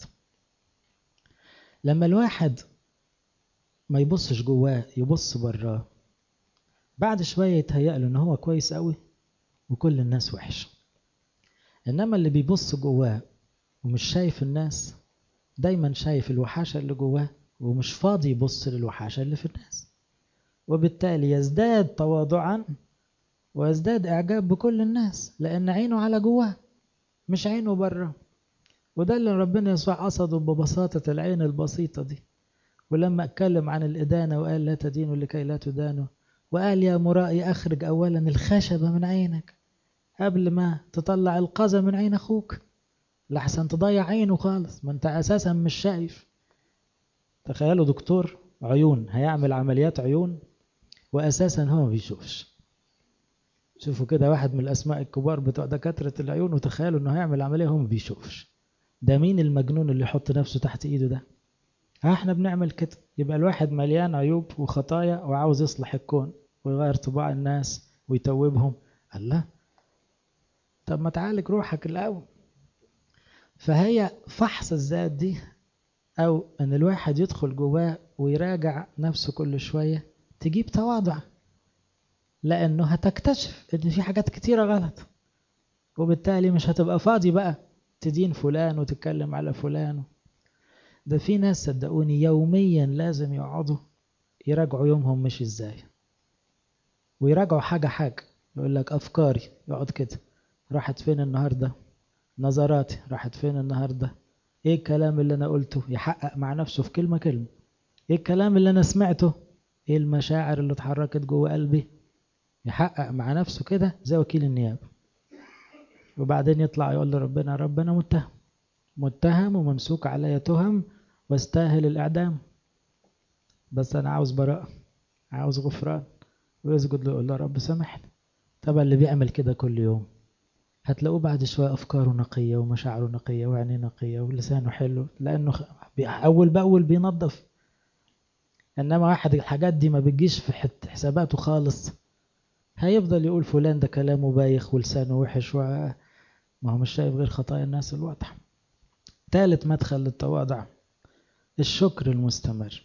لما الواحد ما يبصش جواه يبص براه بعد شوية يتهيأ له إن هو كويس قوي وكل الناس وحش إنما اللي بيبص جواه ومش شايف الناس دايما شايف الوحاشة اللي جواه ومش فاضي يبص للوحاشة اللي في الناس وبالتالي يزداد تواضعا ويزداد إعجاب بكل الناس لأن عينه على جواه مش عينه بره وده اللي ربنا يسوع قصده ببساطة العين البسيطة دي ولما اتكلم عن الإدانة وقال لا تدينوا لكي لا تدانوا وقال يا مرائي أخرج أولا الخشبة من عينك قبل ما تطلع القذى من عين أخوك لحسن تضيع عينه خالص ما انت أساسا مش شايف تخيلوا دكتور عيون هيعمل عمليات عيون وأساسا هو ما بيشوفش شوفوا كده واحد من الأسماء الكبار بتوع دكاترة العيون وتخيلوا إنه هيعمل عملية هو ما بيشوفش ده مين المجنون اللي يحط نفسه تحت إيده ده ها احنا بنعمل كده يبقى الواحد مليان عيوب وخطايا وعاوز يصلح الكون ويغير طباع الناس ويتوبهم الله طب ما تعالج روحك الأول فهي فحص الذات دي أو أن الواحد يدخل جواه ويراجع نفسه كل شوية تجيب تواضع لأنه هتكتشف أن في حاجات كتيرة غلط وبالتالي مش هتبقى فاضي بقى تدين فلان وتتكلم على فلان ده في ناس صدقوني يوميا لازم يقعدوا يراجعوا يومهم مش ازاي ويراجعوا حاجة حاجة يقول لك أفكاري يقعد كده راحت فين النهاردة نظراتي راحت فين النهاردة ايه الكلام اللي انا قلته يحقق مع نفسه في كلمة كلمة ايه الكلام اللي انا سمعته ايه المشاعر اللي اتحركت جوه قلبي يحقق مع نفسه كده زي وكيل النيابة وبعدين يطلع يقول لربنا ربنا متهم متهم وممسوك عليا تهم واستاهل الإعدام بس أنا عاوز براءة عاوز غفران ويسجد له يقول له رب سامحني طبعا اللي بيعمل كده كل يوم هتلاقوه بعد شوية أفكاره نقية ومشاعره نقية وعينيه نقية ولسانه حلو لأنه أول بأول بينظف إنما واحد الحاجات دي ما بتجيش في حساباته خالص هيفضل يقول فلان ده كلامه بايخ ولسانه وحش و... ما هو مش شايف غير خطايا الناس الواضحة ثالث مدخل للتواضع الشكر المستمر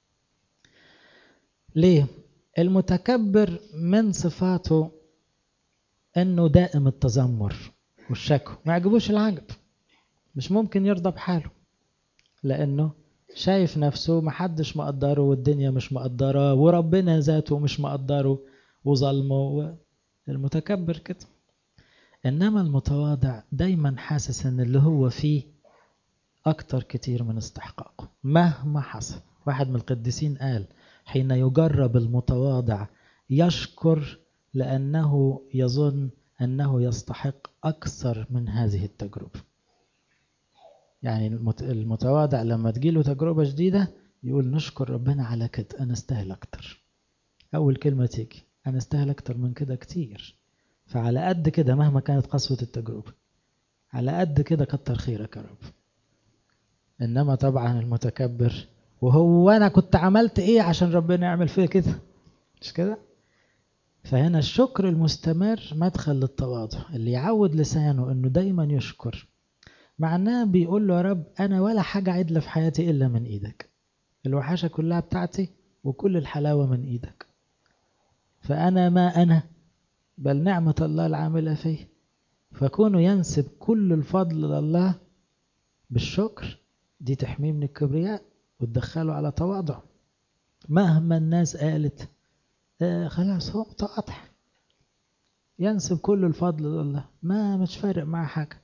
ليه المتكبر من صفاته انه دائم التذمر والشكوى ما يعجبوش العجب مش ممكن يرضى بحاله لانه شايف نفسه محدش مقدره والدنيا مش مقدره وربنا ذاته مش مقدره وظلمه المتكبر كده انما المتواضع دايما حاسس ان اللي هو فيه اكتر كتير من استحقاقه مهما حصل واحد من القديسين قال حين يجرب المتواضع يشكر لأنه يظن أنه يستحق أكثر من هذه التجربة يعني المتواضع لما تجيله تجربة جديدة يقول نشكر ربنا على كده أنا استاهل أكتر أول كلمة تيجي أنا استاهل أكتر من كده كتير فعلى قد كده مهما كانت قسوة التجربة على قد كده كتر خيرك يا رب إنما طبعا المتكبر وهو أنا كنت عملت إيه عشان ربنا يعمل فيا كده مش كده فهنا الشكر المستمر مدخل للتواضع اللي يعود لسانه انه دايما يشكر معناه بيقول له يا رب انا ولا حاجة عدلة في حياتي الا من ايدك الوحشة كلها بتاعتي وكل الحلاوة من ايدك فانا ما انا بل نعمة الله العاملة فيه فكونه ينسب كل الفضل لله بالشكر دي تحميه من الكبرياء وتدخله على تواضع مهما الناس قالت آه خلاص هو متواضع ينسب كل الفضل لله ما مش فارق معاه حاجة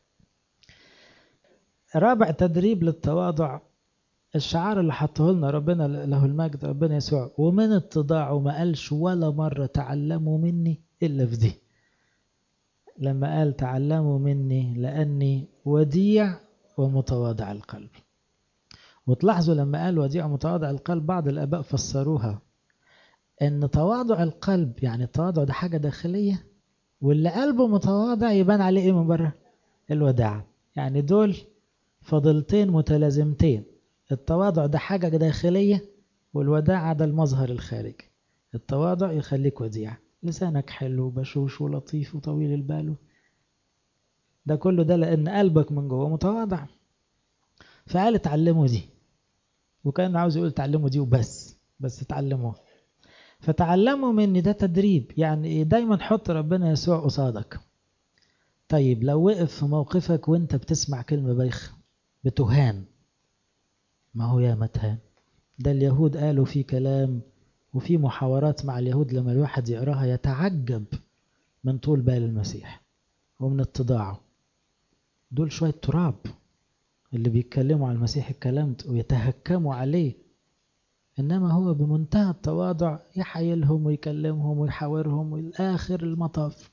رابع تدريب للتواضع الشعار اللي حطه لنا ربنا له المجد ربنا يسوع ومن اتضاعه ما قالش ولا مرة تعلموا مني إلا في دي لما قال تعلموا مني لأني وديع ومتواضع القلب وتلاحظوا لما قال وديع ومتواضع القلب بعض الآباء فسروها ان تواضع القلب يعني التواضع ده حاجة داخلية واللي قلبه متواضع يبان عليه ايه من بره الوداع يعني دول فضلتين متلازمتين التواضع ده حاجة داخلية والوداع ده المظهر الخارجي التواضع يخليك وديع لسانك حلو وبشوش ولطيف وطويل البال ده كله ده لأن قلبك من جوه متواضع فقال اتعلموا دي وكان عاوز يقول اتعلموا دي وبس بس اتعلموها فتعلموا مني ده تدريب يعني دايما حط ربنا يسوع قصادك طيب لو وقف في موقفك وانت بتسمع كلمة بايخة بتهان ما هو يا متهان ده اليهود قالوا في كلام وفي محاورات مع اليهود لما الواحد يقراها يتعجب من طول بال المسيح ومن اتضاعه دول شوية تراب اللي بيتكلموا على المسيح الكلام ويتهكموا عليه إنما هو بمنتهى التواضع يحيلهم ويكلمهم ويحاورهم والآخر المطاف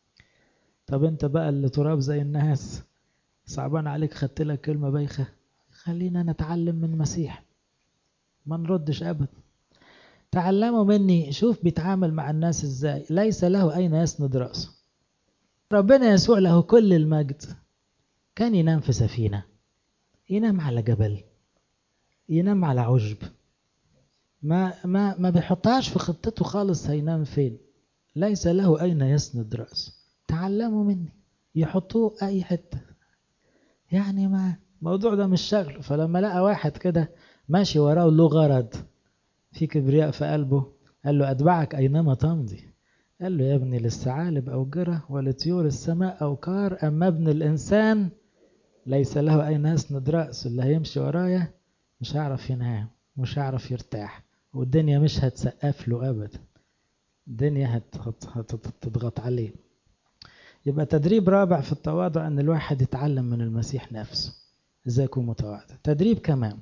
طب انت بقى اللي تراب زي الناس صعبان عليك خدت لك كلمة بايخة خلينا نتعلم من المسيح ما نردش أبدا تعلموا مني شوف بيتعامل مع الناس ازاي ليس له أين يسند رأسه ربنا يسوع له كل المجد كان ينام في سفينة ينام على جبل ينام على عشب ما ما ما بيحطهاش في خطته خالص هينام فين ليس له أين يسند رأسه تعلموا مني يحطوه أي حتة يعني ما الموضوع ده مش شغل فلما لقى واحد كده ماشي وراه له غرض في كبرياء في قلبه قال له أتبعك أينما تمضي قال له يا ابني للثعالب أوجرة ولطيور السماء أوكار أما ابن الإنسان ليس له أين يسند رأسه اللي هيمشي ورايا مش هيعرف ينام مش هيعرف يرتاح والدنيا مش هتسقف له أبدا الدنيا هتضغط عليه يبقى تدريب رابع في التواضع أن الواحد يتعلم من المسيح نفسه ازاي يكون متواضع تدريب كمان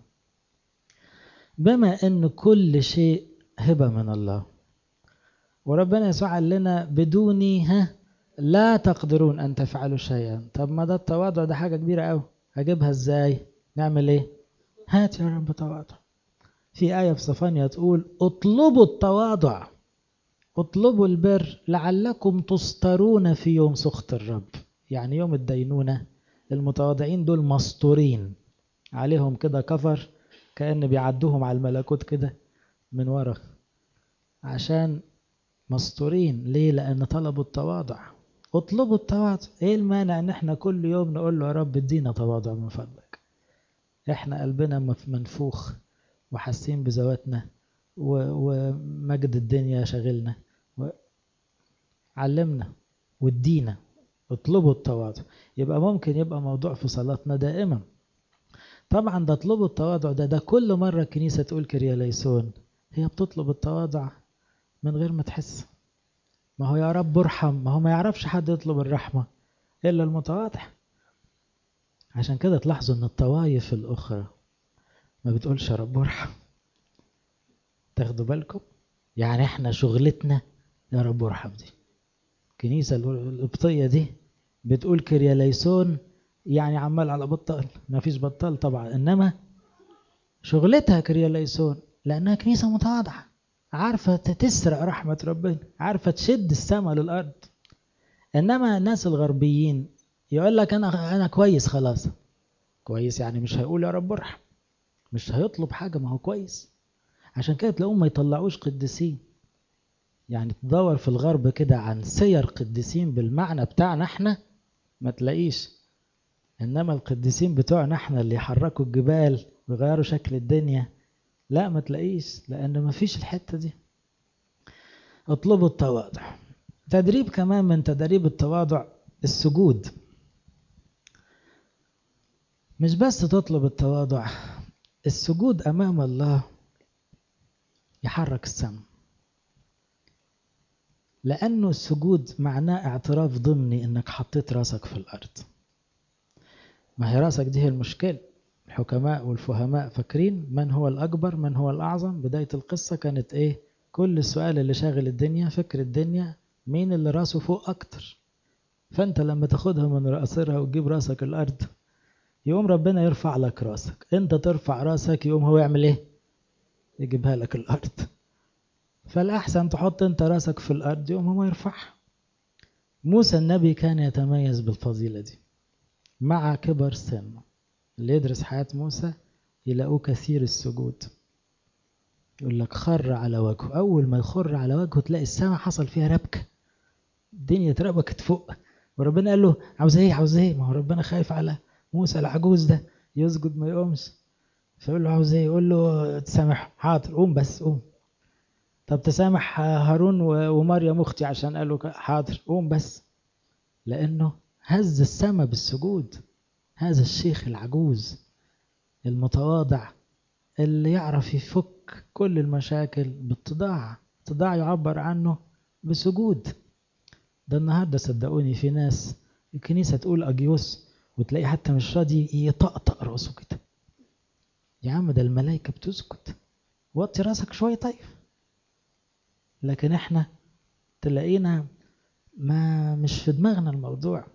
بما أن كل شيء هبة من الله وربنا يسوع قال لنا بدوني ها لا تقدرون أن تفعلوا شيئا طب ما ده التواضع ده حاجة كبيرة أوي هجيبها ازاي نعمل ايه هات يا رب تواضع في آية في صفانيا تقول اطلبوا التواضع اطلبوا البر لعلكم تسترون في يوم سخط الرب يعني يوم الدينونة المتواضعين دول مستورين عليهم كده كفر كأن بيعدوهم على الملكوت كده من ورا عشان مستورين ليه لأن طلبوا التواضع اطلبوا التواضع ايه المانع ان احنا كل يوم نقول له يا رب ادينا تواضع من فضلك احنا قلبنا منفوخ وحاسين بذواتنا ومجد الدنيا شغلنا علمنا وادينا اطلبوا التواضع يبقى ممكن يبقى موضوع في صلاتنا دائما طبعا ده اطلبوا التواضع ده ده كل مرة الكنيسة تقول كرياليسون هي بتطلب التواضع من غير ما تحس ما هو يا رب ارحم ما هو ما يعرفش حد يطلب الرحمة إلا المتواضع عشان كده تلاحظوا ان الطوائف الأخرى ما بتقولش يا رب ارحم تاخدوا بالكم يعني احنا شغلتنا يا رب ارحم دي الكنيسة القبطية دي بتقول كرياليسون يعني عمال على بطال ما فيش بطال طبعا انما شغلتها كرياليسون لانها كنيسة متواضعة عارفة تسرق رحمة ربنا عارفة تشد السماء للأرض إنما الناس الغربيين يقول لك أنا أنا كويس خلاص كويس يعني مش هيقول يا رب ارحم مش هيطلب حاجة ما هو كويس عشان كده تلاقوهم ما يطلعوش قديسين يعني تدور في الغرب كده عن سير قديسين بالمعنى بتاعنا احنا ما تلاقيش انما القديسين بتوعنا احنا اللي يحركوا الجبال ويغيروا شكل الدنيا لا ما تلاقيش لان ما فيش الحتة دي اطلبوا التواضع تدريب كمان من تدريب التواضع السجود مش بس تطلب التواضع السجود امام الله يحرك السماء لأنه السجود معناه اعتراف ضمني إنك حطيت راسك في الأرض ما هي راسك دي هي المشكلة الحكماء والفهماء فاكرين من هو الأكبر من هو الأعظم بداية القصة كانت إيه كل السؤال اللي شاغل الدنيا فكر الدنيا مين اللي راسه فوق أكتر فانت لما تاخدها من رأسها وتجيب راسك الارض يقوم ربنا يرفع لك راسك انت ترفع راسك يقوم هو يعمل ايه يجيبها لك الارض فالاحسن تحط انت راسك في الارض يقوم هو يرفعها موسى النبي كان يتميز بالفضيلة دي مع كبر سنه اللي يدرس حياة موسى يلاقوه كثير السجود يقول لك خر على وجهه أول ما يخر على وجهه تلاقي السماء حصل فيها ربكة الدنيا اتربكت فوق وربنا قال له عاوز ايه عاوز ايه ما هو ربنا خايف على موسى العجوز ده يسجد ما يقومش فيقول له عاوز ايه يقول له تسامح حاضر قوم بس قوم طب تسامح هارون ومريم اختي عشان قالوا حاضر قوم بس لانه هز السماء بالسجود هذا الشيخ العجوز المتواضع اللي يعرف يفك كل المشاكل بالتضاع التضاع يعبر عنه بسجود ده النهاردة صدقوني في ناس الكنيسة تقول أجيوس وتلاقي حتى مش راضي يطقطق راسه كده يا عم ده الملائكة بتسكت وطي راسك شوية طيب لكن احنا تلاقينا ما مش في دماغنا الموضوع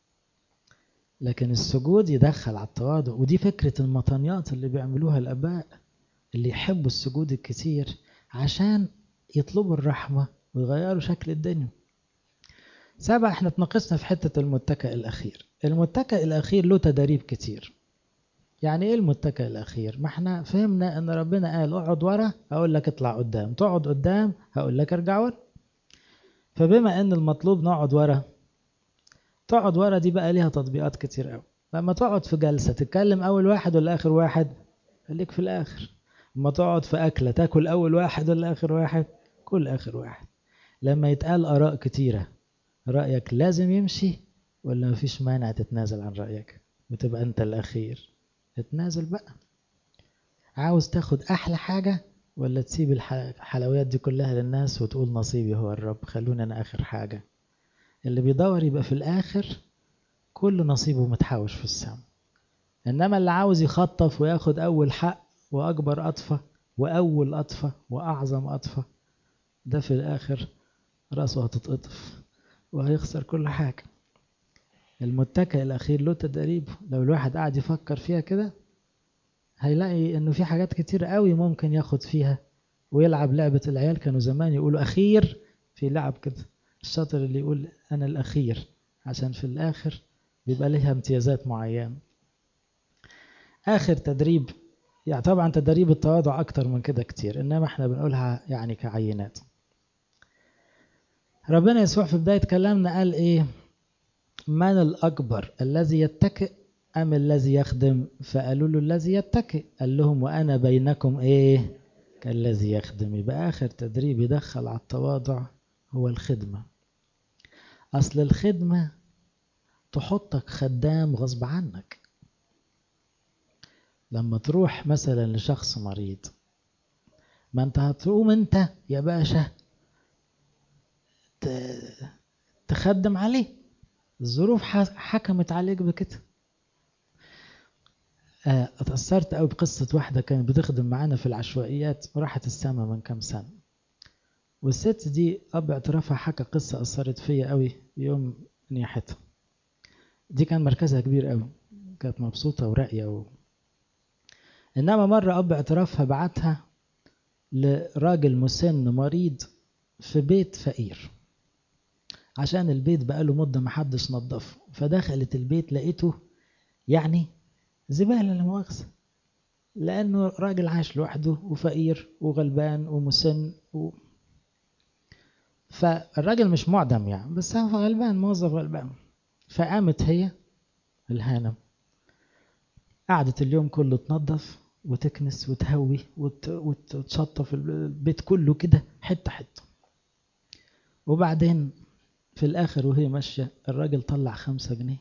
لكن السجود يدخل على التواضع ودي فكرة المطنيات اللي بيعملوها الآباء اللي يحبوا السجود الكتير عشان يطلبوا الرحمة ويغيروا شكل الدنيا سبعة احنا اتناقشنا في حتة المتكئ الأخير المتكئ الأخير له تدريب كتير يعني ايه المتكئ الأخير ما احنا فهمنا ان ربنا قال اقعد ورا اقول لك اطلع قدام تقعد قدام هقول لك ارجع ورا فبما ان المطلوب نقعد ورا تقعد ورا دي بقى ليها تطبيقات كتير قوي لما تقعد في جلسة تتكلم أول واحد ولا آخر واحد خليك في الآخر لما تقعد في أكلة تاكل أول واحد ولا آخر واحد كل آخر واحد لما يتقال آراء كتيرة رأيك لازم يمشي ولا مفيش مانع تتنازل عن رأيك وتبقى أنت الأخير اتنازل بقى عاوز تاخد أحلى حاجة ولا تسيب الحلويات دي كلها للناس وتقول نصيبي هو الرب خلوني أنا آخر حاجة اللي بيدور يبقى في الآخر كل نصيبه متحوش في السماء إنما اللي عاوز يخطف وياخد أول حق وأكبر أطفة وأول أطفة وأعظم أطفة ده في الآخر راسه هتتقطف وهيخسر كل حاجة المتكئ الأخير له تدريب لو الواحد قاعد يفكر فيها كده هيلاقي إنه في حاجات كتير قوي ممكن ياخد فيها ويلعب لعبة العيال كانوا زمان يقولوا أخير في لعب كده الشاطر اللي يقول أنا الأخير عشان في الآخر بيبقى لها امتيازات معينة آخر تدريب يعني طبعا تدريب التواضع أكتر من كده كتير إنما احنا بنقولها يعني كعينات ربنا يسوع في بداية كلامنا قال إيه من الأكبر الذي يتكئ أم الذي يخدم فقالوا له الذي يتكئ قال لهم وأنا بينكم إيه كالذي يخدم يبقى آخر تدريب يدخل على التواضع هو الخدمة أصل الخدمة تحطك خدام غصب عنك لما تروح مثلا لشخص مريض ما انت هتقوم انت يا باشا تخدم عليه الظروف حكمت عليك بكده اتأثرت قوي بقصة واحدة كانت بتخدم معانا في العشوائيات وراحت السما من كام سنة والست دي أب اعترافها حكى قصة أثرت فيا قوي يوم نياحتها دي كان مركزها كبير قوي كانت مبسوطة وراقية و... إنما مرة أب اعترافها بعتها لراجل مسن مريض في بيت فقير عشان البيت بقاله مدة محدش نظفه فدخلت البيت لقيته يعني زبالة لمؤاخذة لأنه راجل عايش لوحده وفقير وغلبان ومسن و... فالراجل مش معدم يعني بس هو غلبان موظف غلبان فقامت هي الهانم قعدت اليوم كله تنظف وتكنس وتهوي وت... وتشطف البيت كله كده حتة حتة وبعدين في الآخر وهي ماشية الراجل طلع خمسة جنيه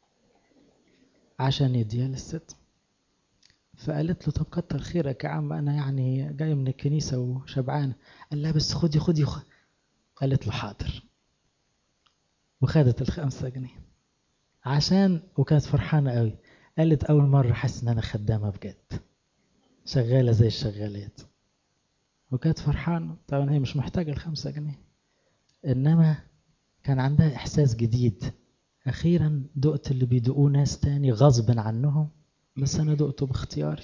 عشان يديها للست فقالت له طب كتر خيرك يا عم أنا يعني جاي من الكنيسة وشبعانة قال لها بس خدي خدي خ... قالت له حاضر وخدت الخمسة جنيه عشان وكانت فرحانة قوي قالت أول مرة حاسس إن أنا خدامة بجد شغالة زي الشغالات وكانت فرحانة طبعا هي مش محتاجة الخمسة جنيه إنما كان عندها إحساس جديد أخيرا دقت اللي بيدقوه ناس تاني غصب عنهم بس أنا دقته باختياري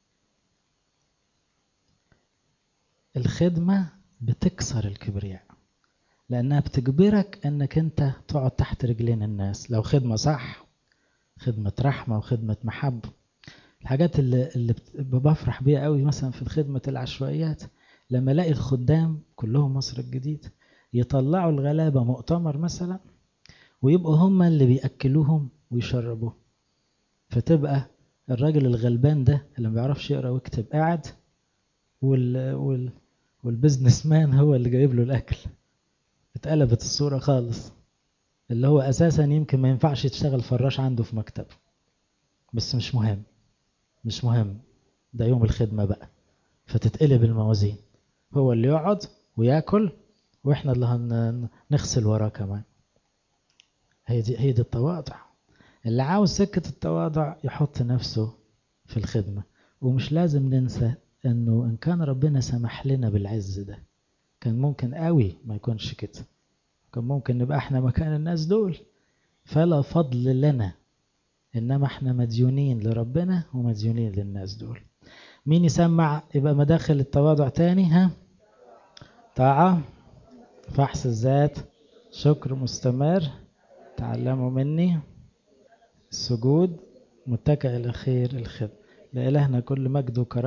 الخدمة بتكسر الكبرياء لأنها بتجبرك أنك أنت تقعد تحت رجلين الناس لو خدمة صح خدمة رحمة وخدمة محبة الحاجات اللي, اللي بفرح بيها قوي مثلا في خدمة العشوائيات لما الاقي الخدام كلهم مصر الجديد يطلعوا الغلابة مؤتمر مثلا ويبقوا هم اللي بيأكلوهم ويشربوه فتبقى الراجل الغلبان ده اللي ما بيعرفش يقرا ويكتب قاعد وال وال والبزنس مان هو اللي جايب له الاكل اتقلبت الصوره خالص اللي هو اساسا يمكن ما ينفعش يشتغل فراش عنده في مكتبه بس مش مهم مش مهم ده يوم الخدمه بقى فتتقلب الموازين هو اللي يقعد وياكل واحنا اللي هنغسل وراه كمان هي دي هي دي التواضع اللي عاوز سكة التواضع يحط نفسه في الخدمة ومش لازم ننسى انه ان كان ربنا سمح لنا بالعز ده كان ممكن قوي ما يكونش كده كان ممكن نبقى احنا مكان الناس دول فلا فضل لنا انما احنا مديونين لربنا ومديونين للناس دول مين يسمع يبقى مداخل التواضع تاني ها طاعة فحص الذات شكر مستمر تعلموا مني السجود متكئ الأخير الخدمة لإلهنا كل مجد وكرامة